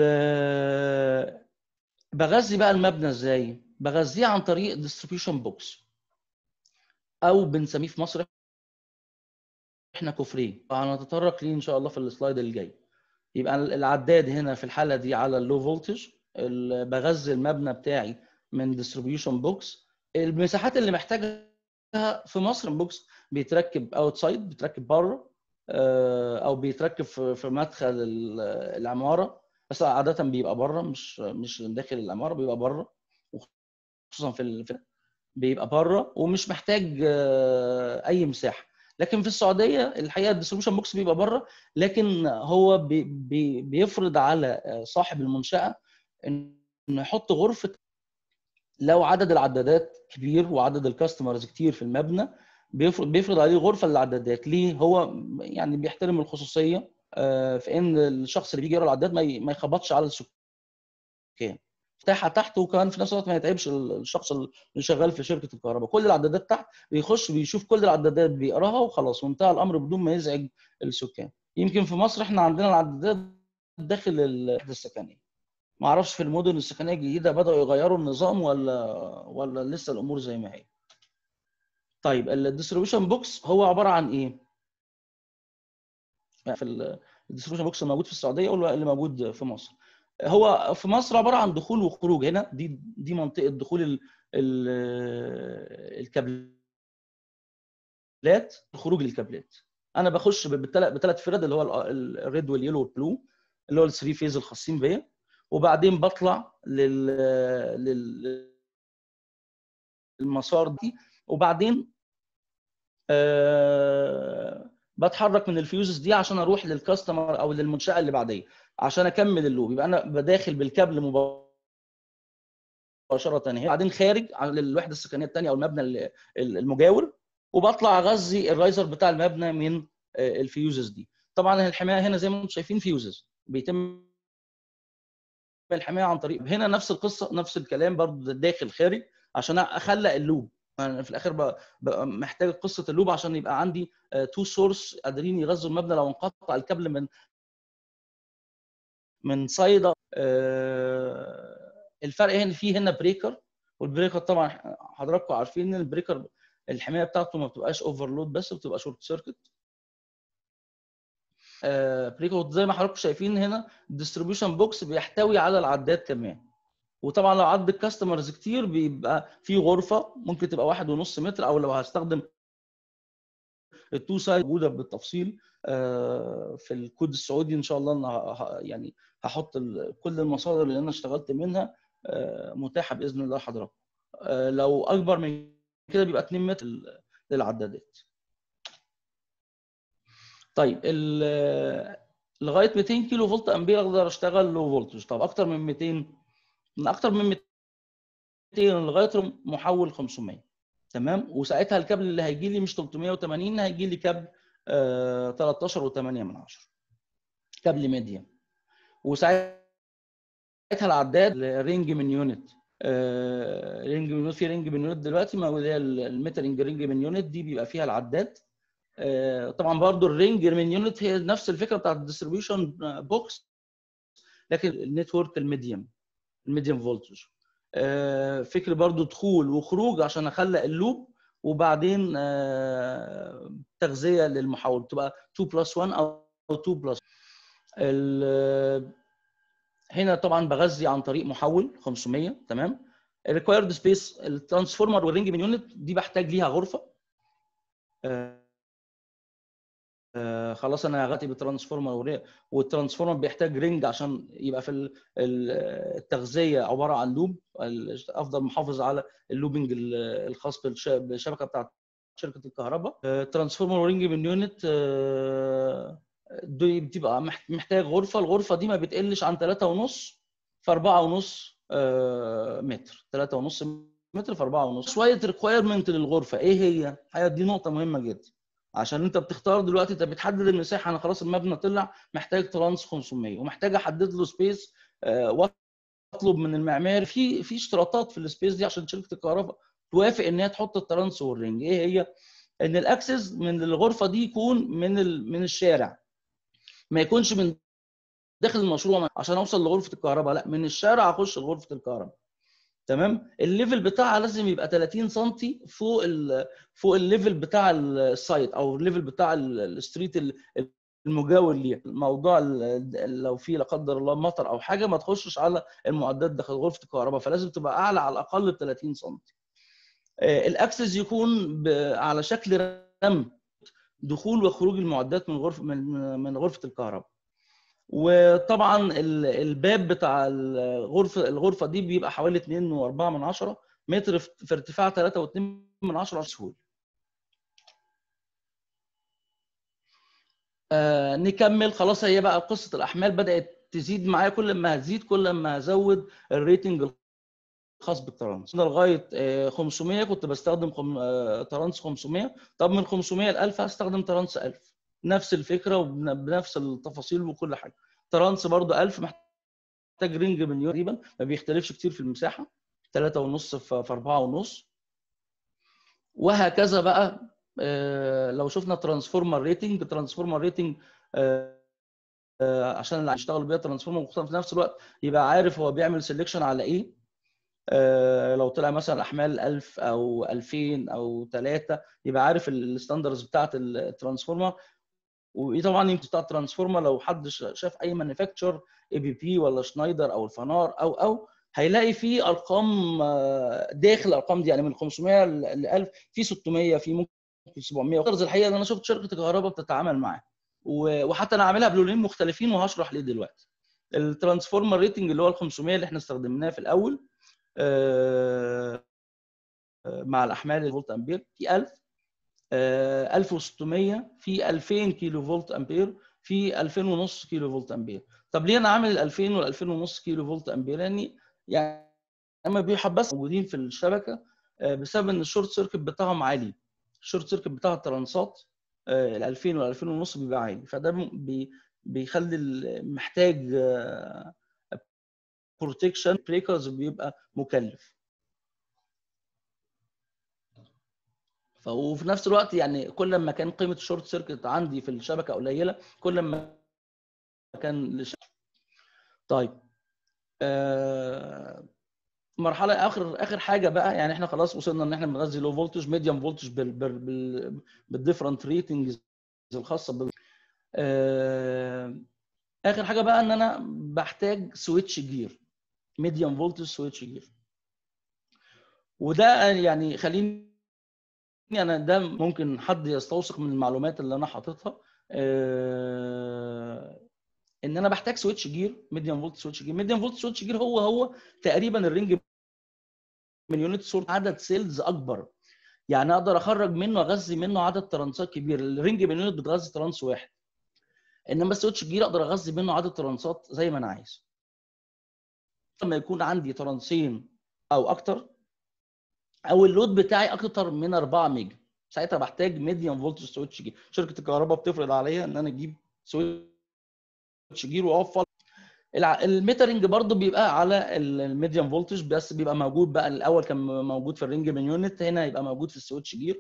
بغذي بقى المبنى ازاي؟ بغذيه عن طريق ديستريبيوشن بوكس او بنسميه في مصر احنا كفرين هنتطرق ليه ان شاء الله في السلايد اللي جاي يبقى العداد هنا في الحاله دي على اللو فولتج بغذي المبنى بتاعي من ديستريبيوشن بوكس المساحات اللي محتاجها في مصر بوكس بيتركب اوتسايد بيتركب بره او بيتركب في مدخل العماره بس عاده بيبقى بره مش مش داخل العماره بيبقى بره خصوصا في بيبقى بره ومش محتاج اي مساحه لكن في السعوديه الحقيقه الديستريبيوشن بوكس بيبقى بره لكن هو بي بي بيفرض على صاحب المنشاه انه يحط غرفه لو عدد العدادات كبير وعدد الكاستمرز كتير في المبنى بيفرض بيفرض عليه غرفه للعدادات ليه هو يعني بيحترم الخصوصيه في ان الشخص اللي بيجي يقرا العداد ما يخبطش على السكان فتحها تحت وكمان في نفس الوقت ما يتعبش الشخص اللي شغال في شركه الكهرباء كل العدادات تحت بيخش بيشوف كل العدادات بيقراها وخلاص وانتهى الامر بدون ما يزعج السكان يمكن في مصر احنا عندنا العدادات داخل الوحده السكنيه ما اعرفش في المدن السكنيه الجديده بداوا يغيروا النظام ولا ولا لسه الامور زي ما هي طيب الديستريبيوشن بوكس هو عباره عن ايه في الديستريبيوشن بوكس الموجود في السعوديه ولا اللي موجود في مصر هو في مصر عباره عن دخول وخروج هنا دي دي منطقه دخول ال ال الكابلات خروج الكابلات انا بخش بثلاث فرد اللي هو الريد واليلو والبلو اللي هو الثري فيز الخاصين بيا وبعدين بطلع لل لل المسار دي وبعدين أه بتحرك من الفيوزز دي عشان اروح للكاستمر او للمنشاه اللي بعديه عشان اكمل اللوب يبقى انا بداخل بالكابل مباشره هنا بعدين خارج على الوحده السكنيه الثانيه او المبنى المجاور وبطلع اغذي الرايزر بتاع المبنى من الفيوزز دي طبعا الحمايه هنا زي ما انتم شايفين فيوزز بيتم الحمايه عن طريق هنا نفس القصه نفس الكلام برضه داخل خارج عشان اخلق اللوب انا في الاخر بقى محتاج قصه اللوب عشان يبقى عندي تو سورس قادرين يغذوا المبنى لو انقطع الكابل من من صيدا الفرق هنا في هنا بريكر والبريكر طبعا حضراتكم عارفين ان البريكر الحمايه بتاعته ما بتبقاش اوفرلود بس بتبقى شورت سيركت بريكر زي ما حضراتكم شايفين هنا الديستريبيوشن بوكس بيحتوي على العداد كمان وطبعا لو عدد الكاستمرز كتير بيبقى في غرفه ممكن تبقى واحد ونص متر او لو هستخدم التو سايد موجوده بالتفصيل في الكود السعودي ان شاء الله انا يعني هحط كل المصادر اللي انا اشتغلت منها متاحه باذن الله لحضراتكم لو اكبر من كده بيبقى 2 متر للعدادات طيب لغايه 200 كيلو فولت امبير اقدر اشتغل لو فولتج طب اكتر من 200 من اكتر من 200 لغايه محول 500 تمام وساعتها الكابل اللي هيجي لي مش 380 هيجي لي كابل آه 13 و8 من 10 كابل ميديم وساعتها العداد رينج من يونت آه رينج من يونت في رينج من يونت دلوقتي ما هي الميترنج رينج من يونت دي بيبقى فيها العداد آه طبعا برضو الرينج من يونت هي نفس الفكره بتاعت الديستريبيوشن بوكس لكن النتورك الميديم الميديم فولتج فكر برضو دخول وخروج عشان اخلق اللوب وبعدين تغذيه للمحول تبقى 2 بلس 1 او 2 بلس هنا طبعا بغذي عن طريق محول 500 تمام الريكوايرد سبيس الترانسفورمر والرينج من يونت دي بحتاج ليها غرفه آه خلاص انا غطي بالترانسفورمر والترانسفورمر بيحتاج رينج عشان يبقى في التغذيه عباره عن لوب افضل محافظ على اللوبنج الخاص بالشبكه بتاعت شركه الكهرباء الترانسفورمر ورينج من يونت آه دي بتبقى محتاج غرفه الغرفه دي ما بتقلش عن 3.5 في 4.5 آه متر 3.5 متر في 4.5 شويه ريكوايرمنت للغرفه ايه هي؟ الحقيقه دي نقطه مهمه جدا عشان انت بتختار دلوقتي انت بتحدد المساحه انا خلاص المبنى طلع محتاج ترانس 500 ومحتاج احدد له سبيس واطلب من المعماري في في اشتراطات في السبيس دي عشان شركه الكهرباء توافق ان هي تحط الترانس والرينج ايه هي؟ ان الاكسس من الغرفه دي يكون من من الشارع ما يكونش من داخل المشروع عشان اوصل لغرفه الكهرباء لا من الشارع اخش لغرفه الكهرباء تمام الليفل بتاعها لازم يبقى 30 سم فوق ال فوق الليفل بتاع السايت او الليفل بتاع الستريت اللي المجاور ليها الموضوع لو في لا قدر الله مطر او حاجه ما تخشش على المعدات داخل غرفه الكهرباء فلازم تبقى اعلى على الاقل ب 30 سم الاكسس يكون على شكل رم دخول وخروج المعدات من غرفه من من غرفه الكهرباء وطبعا الباب بتاع الغرفه الغرفه دي بيبقى حوالي 2.4 من عشرة متر في ارتفاع 3.2 من عشرة سهول آه نكمل خلاص هي بقى قصه الاحمال بدات تزيد معايا كل ما هتزيد كل ما هزود الريتنج الخاص بالترانس انا لغايه 500 كنت بستخدم ترانس 500 طب من 500 ل 1000 هستخدم ترانس 1000 نفس الفكره وبنفس التفاصيل وكل حاجه ترانس برضو 1000 محتاج رينج من تقريبا ما بيختلفش كتير في المساحه 3.5 في 4.5 وهكذا بقى لو شفنا ترانسفورمر ريتنج ترانسفورمر ريتنج عشان اللي هيشتغل بيها ترانسفورمر في نفس الوقت يبقى عارف هو بيعمل سيلكشن على ايه لو طلع مثلا احمال 1000 او 2000 او 3 يبقى عارف الستاندرز بتاعت الترانسفورمر وطبعا يمكن بتاع الترانسفورمر لو حد شاف اي مانيفاكتشر اي بي بي ولا شنايدر او الفنار او او هيلاقي في ارقام داخل الارقام دي يعني من 500 ل 1000 في 600 في ممكن 700 الحقيقه انا شفت شركه الكهرباء بتتعامل معاه وحتى انا عاملها بلونين مختلفين وهشرح ليه دلوقتي الترانسفورمر ريتنج اللي هو ال 500 اللي احنا استخدمناه في الاول مع الاحمال الفولت امبير في 1000 1600 في 2000 كيلو فولت امبير في 2000 ونص كيلو فولت امبير طب ليه انا عامل ال 2000 وال 2000 ونص كيلو فولت امبير يعني يعني اما بيحبس موجودين في الشبكه بسبب ان الشورت سيركت بتاعهم عالي الشورت سيركت بتاع الترانسات ال 2000 وال 2000 ونص بيبقى عالي فده بي بيخلي محتاج بروتكشن بريكرز بيبقى مكلف وفي نفس الوقت يعني كل ما كان قيمه الشورت سيركت عندي في الشبكه قليله كل ما كان طيب آه مرحله اخر اخر حاجه بقى يعني احنا خلاص وصلنا ان احنا بنغذي لو فولتج ميديوم فولتج بال بال بالديفرنت ريتنجز الخاصه بال آه اخر حاجه بقى ان انا بحتاج سويتش جير ميديوم فولتج سويتش جير وده يعني خليني انا ده ممكن حد يستوثق من المعلومات اللي انا حاططها آه ان انا بحتاج سويتش جير ميديوم فولت سويتش جير ميديوم فولت سويتش جير هو هو تقريبا الرينج من يونت سورت عدد سيلز اكبر يعني اقدر اخرج منه اغذي منه عدد ترانسات كبير الرينج من يونت بتغذي ترانس واحد انما السويتش جير اقدر اغذي منه عدد ترانسات زي ما انا عايز لما يكون عندي ترانسين او اكتر او اللود بتاعي اكتر من 4 ميجا ساعتها بحتاج ميديوم فولتج سويتش جير شركه الكهرباء بتفرض عليا ان انا اجيب سويتش جير واوفر الميترنج برضو بيبقى على الميديوم فولتج بس بيبقى موجود بقى الاول كان موجود في الرينج من يونت هنا يبقى موجود في السويتش جير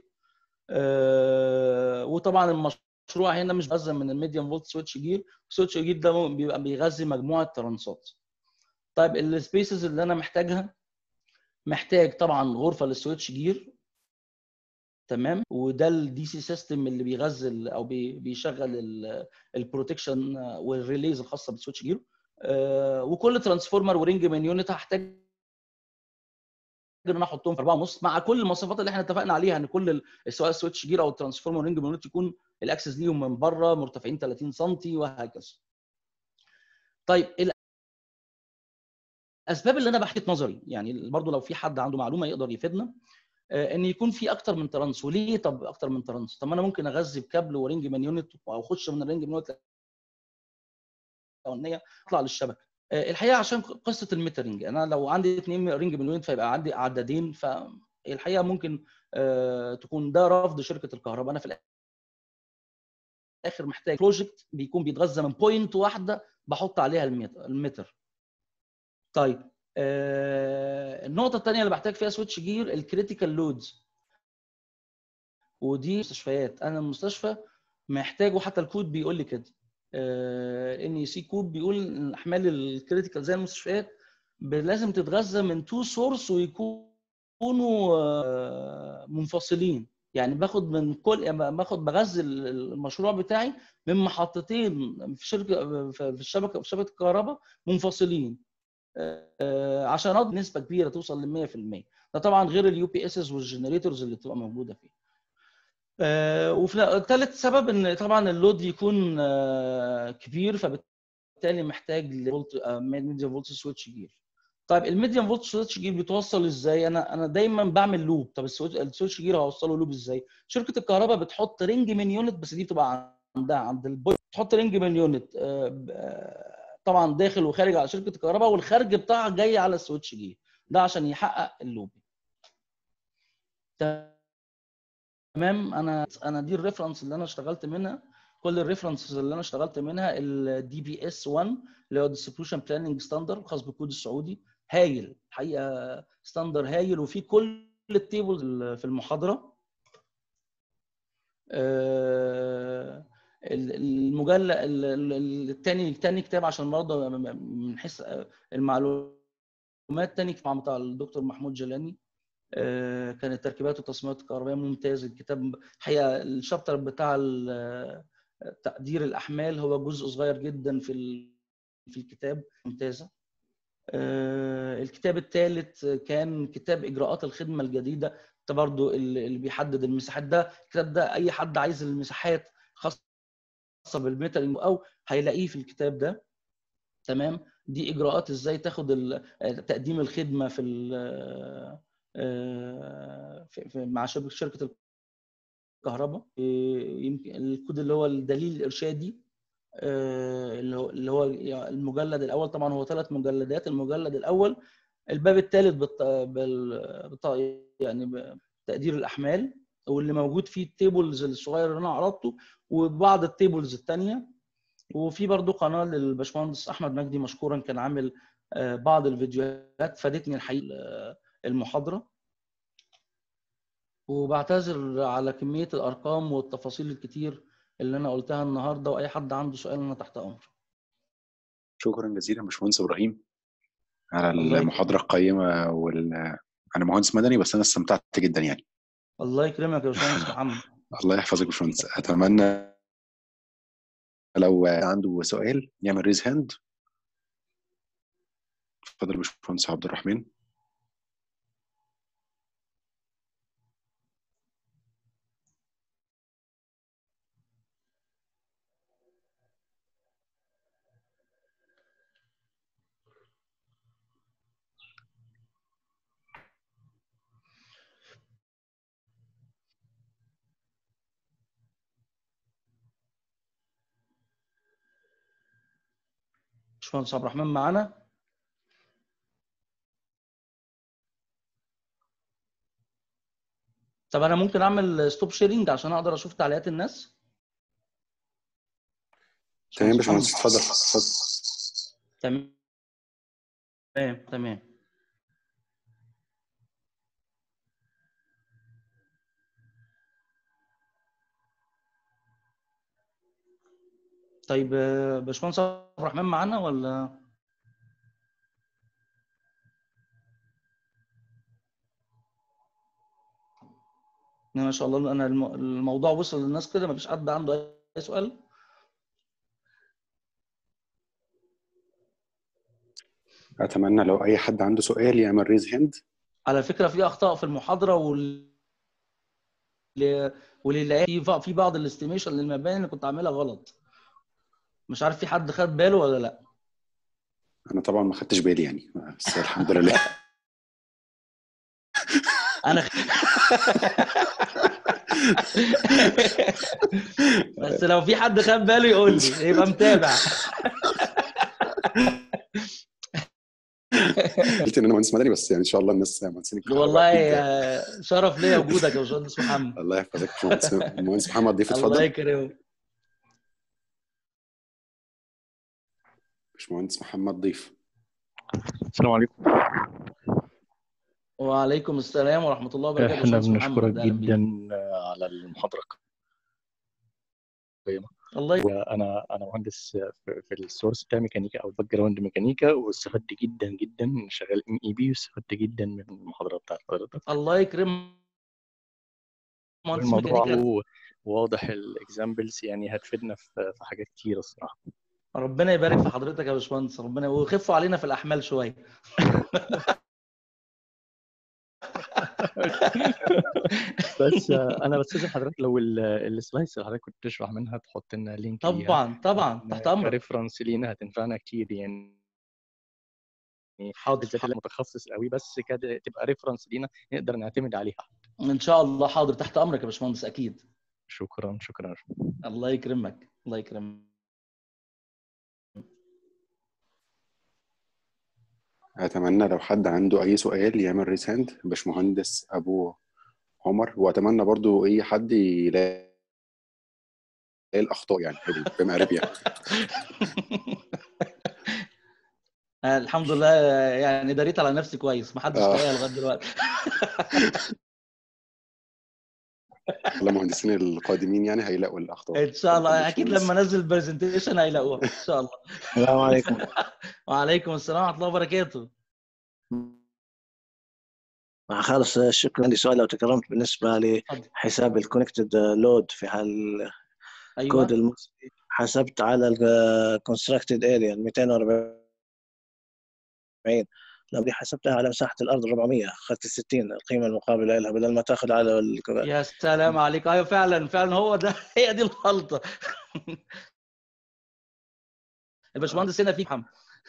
أه وطبعا المشروع هنا مش بيغذي من الميديوم فولت سويتش جير السويتش جير ده بيبقى بيغذي مجموعه ترانسات طيب السبيسز اللي انا محتاجها محتاج طبعا غرفه للسويتش جير تمام وده الدي سي سيستم اللي بيغذي او بيشغل البروتكشن والريليز الخاصه بالسويتش جير أه وكل ترانسفورمر ورينج من يونت هحتاج ان انا احطهم في 4 ونص مع كل المواصفات اللي احنا اتفقنا عليها ان كل سواء السويتش جير او الترانسفورمر رينج من يونت يكون الاكسس ليهم من بره مرتفعين 30 سم وهكذا. طيب الاسباب اللي انا بحكي نظري يعني برضو لو في حد عنده معلومه يقدر يفيدنا ان يكون في اكتر من ترانس وليه طب اكتر من ترانس طب ما انا ممكن اغذي بكابل ورينج من يونت او اخش من الرينج من يونت الاولانيه اطلع للشبكه الحقيقه عشان قصه الميترنج انا لو عندي اثنين رينج من يونت فيبقى عندي عدادين فالحقيقه ممكن تكون ده رفض شركه الكهرباء انا في الاخر محتاج بروجكت بيكون بيتغذى من بوينت واحده بحط عليها المتر طيب آه النقطة الثانية اللي بحتاج فيها سويتش جير الكريتيكال لودز ودي مستشفيات أنا المستشفى محتاجه حتى الكود بيقول لي كده ان اي سي كود بيقول ان الاحمال الكريتيكال زي المستشفيات لازم تتغذى من تو سورس ويكونوا آه منفصلين يعني باخد من كل يعني باخد بغذي المشروع بتاعي من محطتين في شركه في الشبكه في شبكه الكهرباء منفصلين آه، عشان اضمن نسبه كبيره توصل ل 100% ده طبعا غير اليو بي اسز والجنريتورز اللي بتبقى موجوده فيه آه، وفي ثالث سبب ان طبعا اللود يكون آه، كبير فبالتالي محتاج ميديم فولت سويتش جير طيب الميديم فولت سويتش جير بيتوصل ازاي انا انا دايما بعمل لوب طب السويتش جير هوصله لوب ازاي شركه الكهرباء بتحط رينج من يونت بس دي بتبقى عندها عند البوينت تحط رينج من يونت طبعا داخل وخارج على شركه الكهرباء والخارج بتاعها جاي على السويتش جير ده عشان يحقق اللوب تمام انا انا دي الريفرنس اللي انا اشتغلت منها كل الريفرنسز اللي انا اشتغلت منها الدي بي اس 1 اللي هو ديستريبيوشن بلاننج ستاندرد خاص بالكود السعودي هايل الحقيقه ستاندر هايل وفي كل التيبل في المحاضره آه، المجلد الثاني الثاني كتاب عشان برضه من حيث المعلومات ثاني كتاب بتاع الدكتور محمود جلاني آه، كانت تركيبات وتصميمات الكهربائيه ممتاز الكتاب الحقيقه الشابتر بتاع تقدير الاحمال هو جزء صغير جدا في في الكتاب ممتازه آه، الكتاب الثالث كان كتاب اجراءات الخدمه الجديده ده برضو اللي بيحدد المساحات ده الكتاب ده اي حد عايز المساحات خاصه بالميترنج او هيلاقيه في الكتاب ده تمام دي اجراءات ازاي تاخد تقديم الخدمه في آه، في مع شركه الكهرباء يمكن الكود اللي هو الدليل الارشادي آه، اللي هو المجلد الاول طبعا هو ثلاث مجلدات المجلد الاول الباب الثالث بالط... يعني تقدير الاحمال واللي موجود فيه التيبلز الصغير اللي انا عرضته وبعض التيبلز الثانيه وفي برضو قناه للباشمهندس احمد مجدي مشكورا كان عامل آه، بعض الفيديوهات فادتني الحقيقه المحاضره وبعتذر على كميه الارقام والتفاصيل الكتير اللي انا قلتها النهارده واي حد عنده سؤال انا تحت امر شكرا جزيلا باشمهندس ابراهيم على المحاضره القيمه وال انا مهندس مدني بس انا استمتعت جدا يعني الله يكرمك يا باشمهندس محمد الله يحفظك يا باشمهندس اتمنى لو عنده سؤال يعمل ريز هاند اتفضل يا باشمهندس عبد الرحمن باشمهندس عبد الرحمن معانا طب انا ممكن اعمل ستوب شيرنج عشان اقدر اشوف تعليقات الناس تمام باشمهندس اتفضل اتفضل تمام تمام تمام طيب باشمهندس عبد الرحمن معانا ولا ما شاء الله انا الموضوع وصل للناس كده ما فيش حد عنده اي سؤال اتمنى لو اي حد عنده سؤال يعمل ريز هاند على فكره في اخطاء في المحاضره وال واللي في في بعض الاستيميشن للمباني اللي كنت عاملها غلط مش عارف في حد خد باله ولا لا انا طبعا ما خدتش بالي يعني بس الحمد لله انا بس لو في حد خد باله يقول لي يبقى متابع قلت ان انا مهندس مدني بس يعني ان شاء الله الناس مهندسين والله شرف ليا وجودك يا باشمهندس محمد الله يحفظك المهندس محمد ضيف اتفضل الله يكرمك باشمهندس محمد ضيف السلام عليكم وعليكم السلام ورحمه الله وبركاته احنا بنشكرك جدا على المحاضره القيمه الله وانا انا مهندس في السورس بتاع ميكانيكا او الباك جراوند ميكانيكا واستفدت جدا جدا شغال ام اي بي واستفدت جدا من المحاضره بتاعت حضرتك الله يكرمك مهندس الموضوع ميكانيكا هو واضح الاكزامبلز يعني هتفيدنا في في حاجات كتير الصراحه ربنا يبارك في حضرتك يا باشمهندس ربنا ويخفوا علينا في الاحمال شويه بس آه، انا بستاذن حضرتك لو ال- السلايدز اللي حضرتك كنت بتشرح منها تحط لنا لينك ليها طبعا طبعا تحت امرك كريفرنس لينا هتنفعنا كتير يعني حاضر بالذات اللي متخصص قوي بس كده تبقى ريفرنس لينا نقدر نعتمد عليها ان شاء الله حاضر تحت امرك يا باشمهندس اكيد شكرا شكرا الله يكرمك الله يكرمك اتمنى لو حد عنده اي سؤال يعمل ريساند باشمهندس ابو عمر واتمنى برضو اي حد يلاقي الاخطاء يعني بمقارب يعني آه، الحمد لله يعني دريت على نفسي كويس ما حدش آه. لاقيها لغايه دلوقتي الله المهندسين القادمين يعني هيلاقوا الاخطاء ان شاء الله اتفضل اكيد باشمهندس. لما انزل البرزنتيشن هيلاقوها ان شاء الله السلام عليكم وعليكم السلام ورحمه الله وبركاته مع خالص شكرا عندي سؤال لو تكرمت بالنسبه اتفضل لحساب الكونكتد لود في حال الكود ايوه المصري حسبت على الكونستراكتد اريا 240 لما دي حسبتها على مساحه الارض 400 اخذت ال 60 القيمه المقابله لها بدل ما تاخذ على ال- يا سلام عليك ايوه فعلا فعلا هو ده هي دي الغلطه الباشمهندس هنا في محمد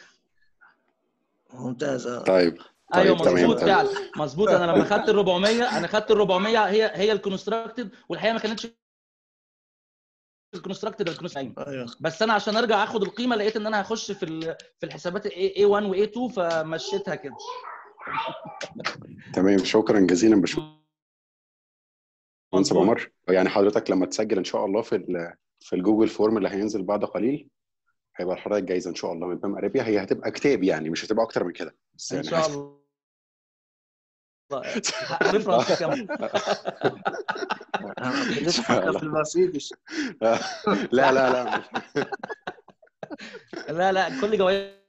ممتاز آه. طيب ايوه طيب، تمام، مظبوط تمام. فعلا مظبوط انا لما خدت ال 400 انا خدت ال 400 هي هي الكونستراكتد والحقيقه ما كانتش الكونستراكتد الكونستراكتد ايوه بس انا عشان ارجع اخد القيمه لقيت ان انا هخش في ال- في الحسابات A1 و A2 فمشيتها كده تمام شكرا جزيلا باشمهندس ابو عمر يعني حضرتك لما تسجل ان شاء الله في ال- في الجوجل فورم اللي هينزل بعد قليل هيبقى لحضرتك جايزه ان شاء الله من بام ارابيا هي هتبقى كتاب يعني مش هتبقى اكتر من كده بس ان يعني شاء الله ريفرنس كمان بديت افكر في المرسيدس لا لا لا لا لا كل جوائزنا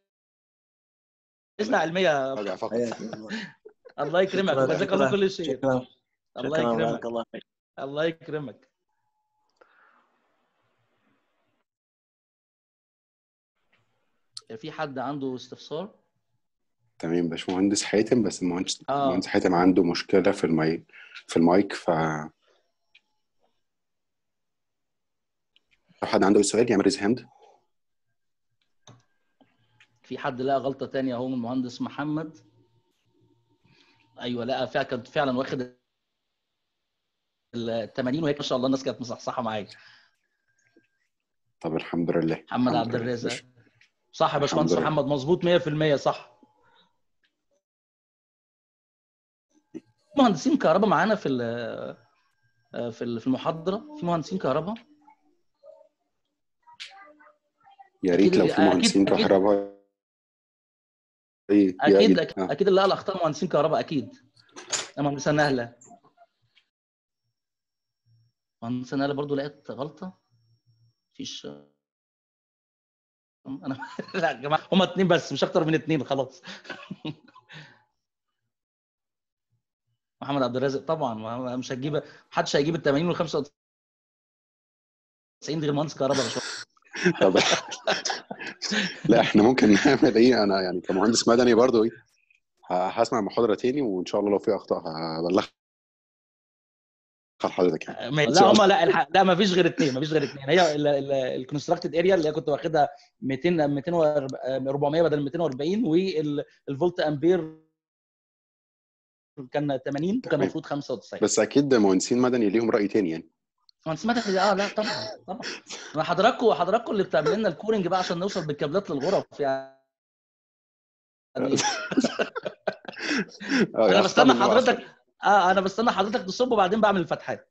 علميه راجع فقط حياك الله. الله يكرمك شكراً، جزاك الله شكراً. كل شيء شكرا الله شكرا يكرمك بارك الله فيك الله يكرمك في حد عنده استفسار؟ تمام باشمهندس حاتم بس المهندس آه. المهندس حاتم عنده مشكله في المايك في المايك ف لو حد عنده أي سؤال يعمل ريز هاند في حد لقى غلطه تانية اهو من المهندس محمد ايوه لقى فعلا كنت فعلا واخد ال 80 وهيك ما شاء الله الناس كانت مصحصحه معايا طب الحمد لله محمد الحمد عبد لله. الرازق مش- صح يا باشمهندس الحمد لله. محمد مظبوط 100% صح مهندسين كهرباء معانا في ال- في ال- في المحاضره في مهندسين كهرباء يا ريت أكيد- لو في أكيد- مهندسين أكيد. كهرباء إيه، يا اكيد ريت. اكيد, آه. أكيد اللي لقى الاخطاء مهندسين كهرباء اكيد يا مهندسه نهله مهندسه نهله برضو لقيت غلطه مفيش انا لا يا جماعه هما اتنين بس مش اكتر من اتنين خلاص محمد عبد الرازق طبعا ما- مش هتجيب محدش هيجيب ال 80 وال 95 غير مهندس كهرباء يا باشمهندس. طب لا احنا ممكن نعمل ايه انا يعني كمهندس مدني برضو ايه ه- هسمع المحاضره تاني وان شاء الله لو في اخطاء هبلغها لحضرتك يعني ما- لا هم لا الح... لا ما فيش غير اثنين ما فيش غير اثنين هي الكونستراكتد اريا اللي هي كنت واخدها 200 200 و 400 بدل 240 والفولت امبير كان 80 وكان تمام. المفروض 95 بس اكيد مهندسين مدني ليهم راي تاني يعني مهندس مدني اه لا طبعا طبعا ما حضراتكم حضراتكم اللي بتعمل لنا الكورنج بقى عشان نوصل بالكابلات للغرف يعني اه انا يا بستنى أخطاء من نوع حضرتك اه انا بستنى حضرتك تصب وبعدين بعمل الفتحات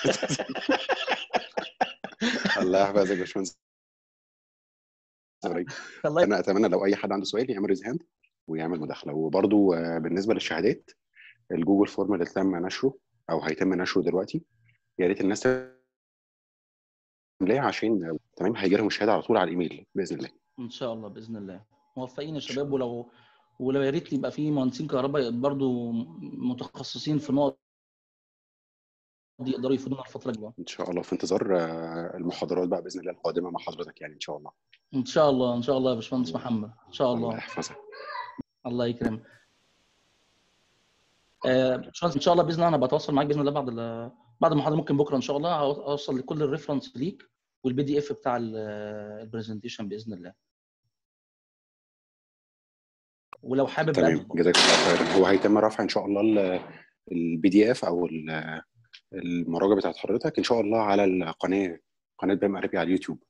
آخر. الله يحفظك يا باشمهندس إبراهيم. الله انا اتمنى لو اي حد عنده سؤال يعمل ريز هاند ويعمل مداخله وبرضو آه، بالنسبه للشهادات الجوجل فورم اللي تم نشره او هيتم نشره دلوقتي يا ريت الناس تملاه عشان آه، تمام هيجي لهم الشهاده على طول على الايميل باذن الله ان شاء الله باذن الله موفقين يا شباب ولو ولو يا ريت يبقى في مهندسين كهرباء برضو متخصصين في نقط يقدروا يفيدونا الفتره الجايه ان شاء الله في انتظار آه، المحاضرات بقى باذن الله القادمه مع حضرتك يعني ان شاء الله ان شاء الله ان شاء الله يا باشمهندس محمد ان شاء الله الله يحفظك الله يكرمك آه، باشمهندس ان شاء الله باذن الله انا بتواصل معاك باذن الله بعد ال- بعد المحاضره ممكن بكره ان شاء الله هو- اوصل لكل الريفرنس ليك والبي دي اف بتاع البرزنتيشن باذن الله ولو حابب تمام بقى جزاك الله خير هو هيتم رفع ان شاء الله البي دي اف او ال- المراجع بتاعت حضرتك ان شاء الله على القناه قناه بام عربي على اليوتيوب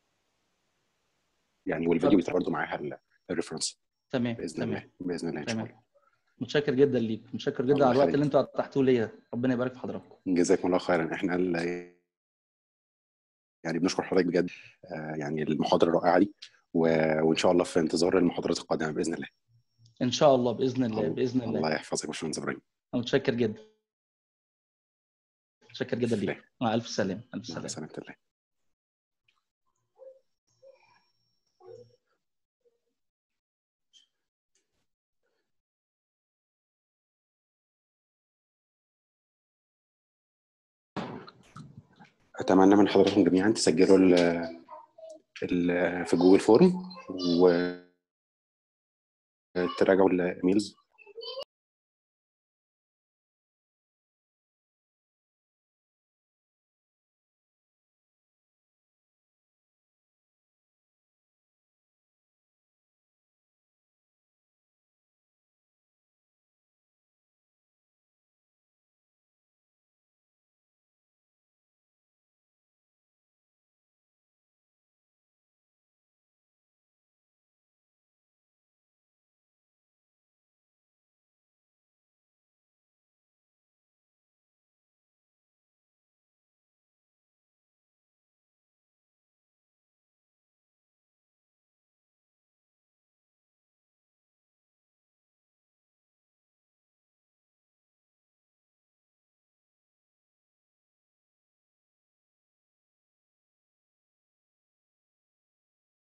يعني والفيديو طب. بتاع برضه معاها ال- الريفرنس تمام باذن تمام الله باذن الله ان شاء تمام. الله متشكر جدا ليك متشكر جدا الله على الوقت يخليك. اللي انتوا اتحتوه ليا ربنا يبارك في حضراتكم جزاكم الله خيرا احنا ال- يعني بنشكر حضرتك بجد آه، يعني المحاضره الرائعه دي و- وان شاء الله في انتظار المحاضرات القادمه باذن الله ان شاء الله باذن الله باذن الله الله يحفظك يا باشمهندس ابراهيم أنا متشكر جدا متشكر جدا سلام. ليك مع الف سلامه الف مع سلامه سلامه الله أتمنى من حضراتكم جميعا تسجلوا ال ال في جوجل فورم و تراجعوا الايميلز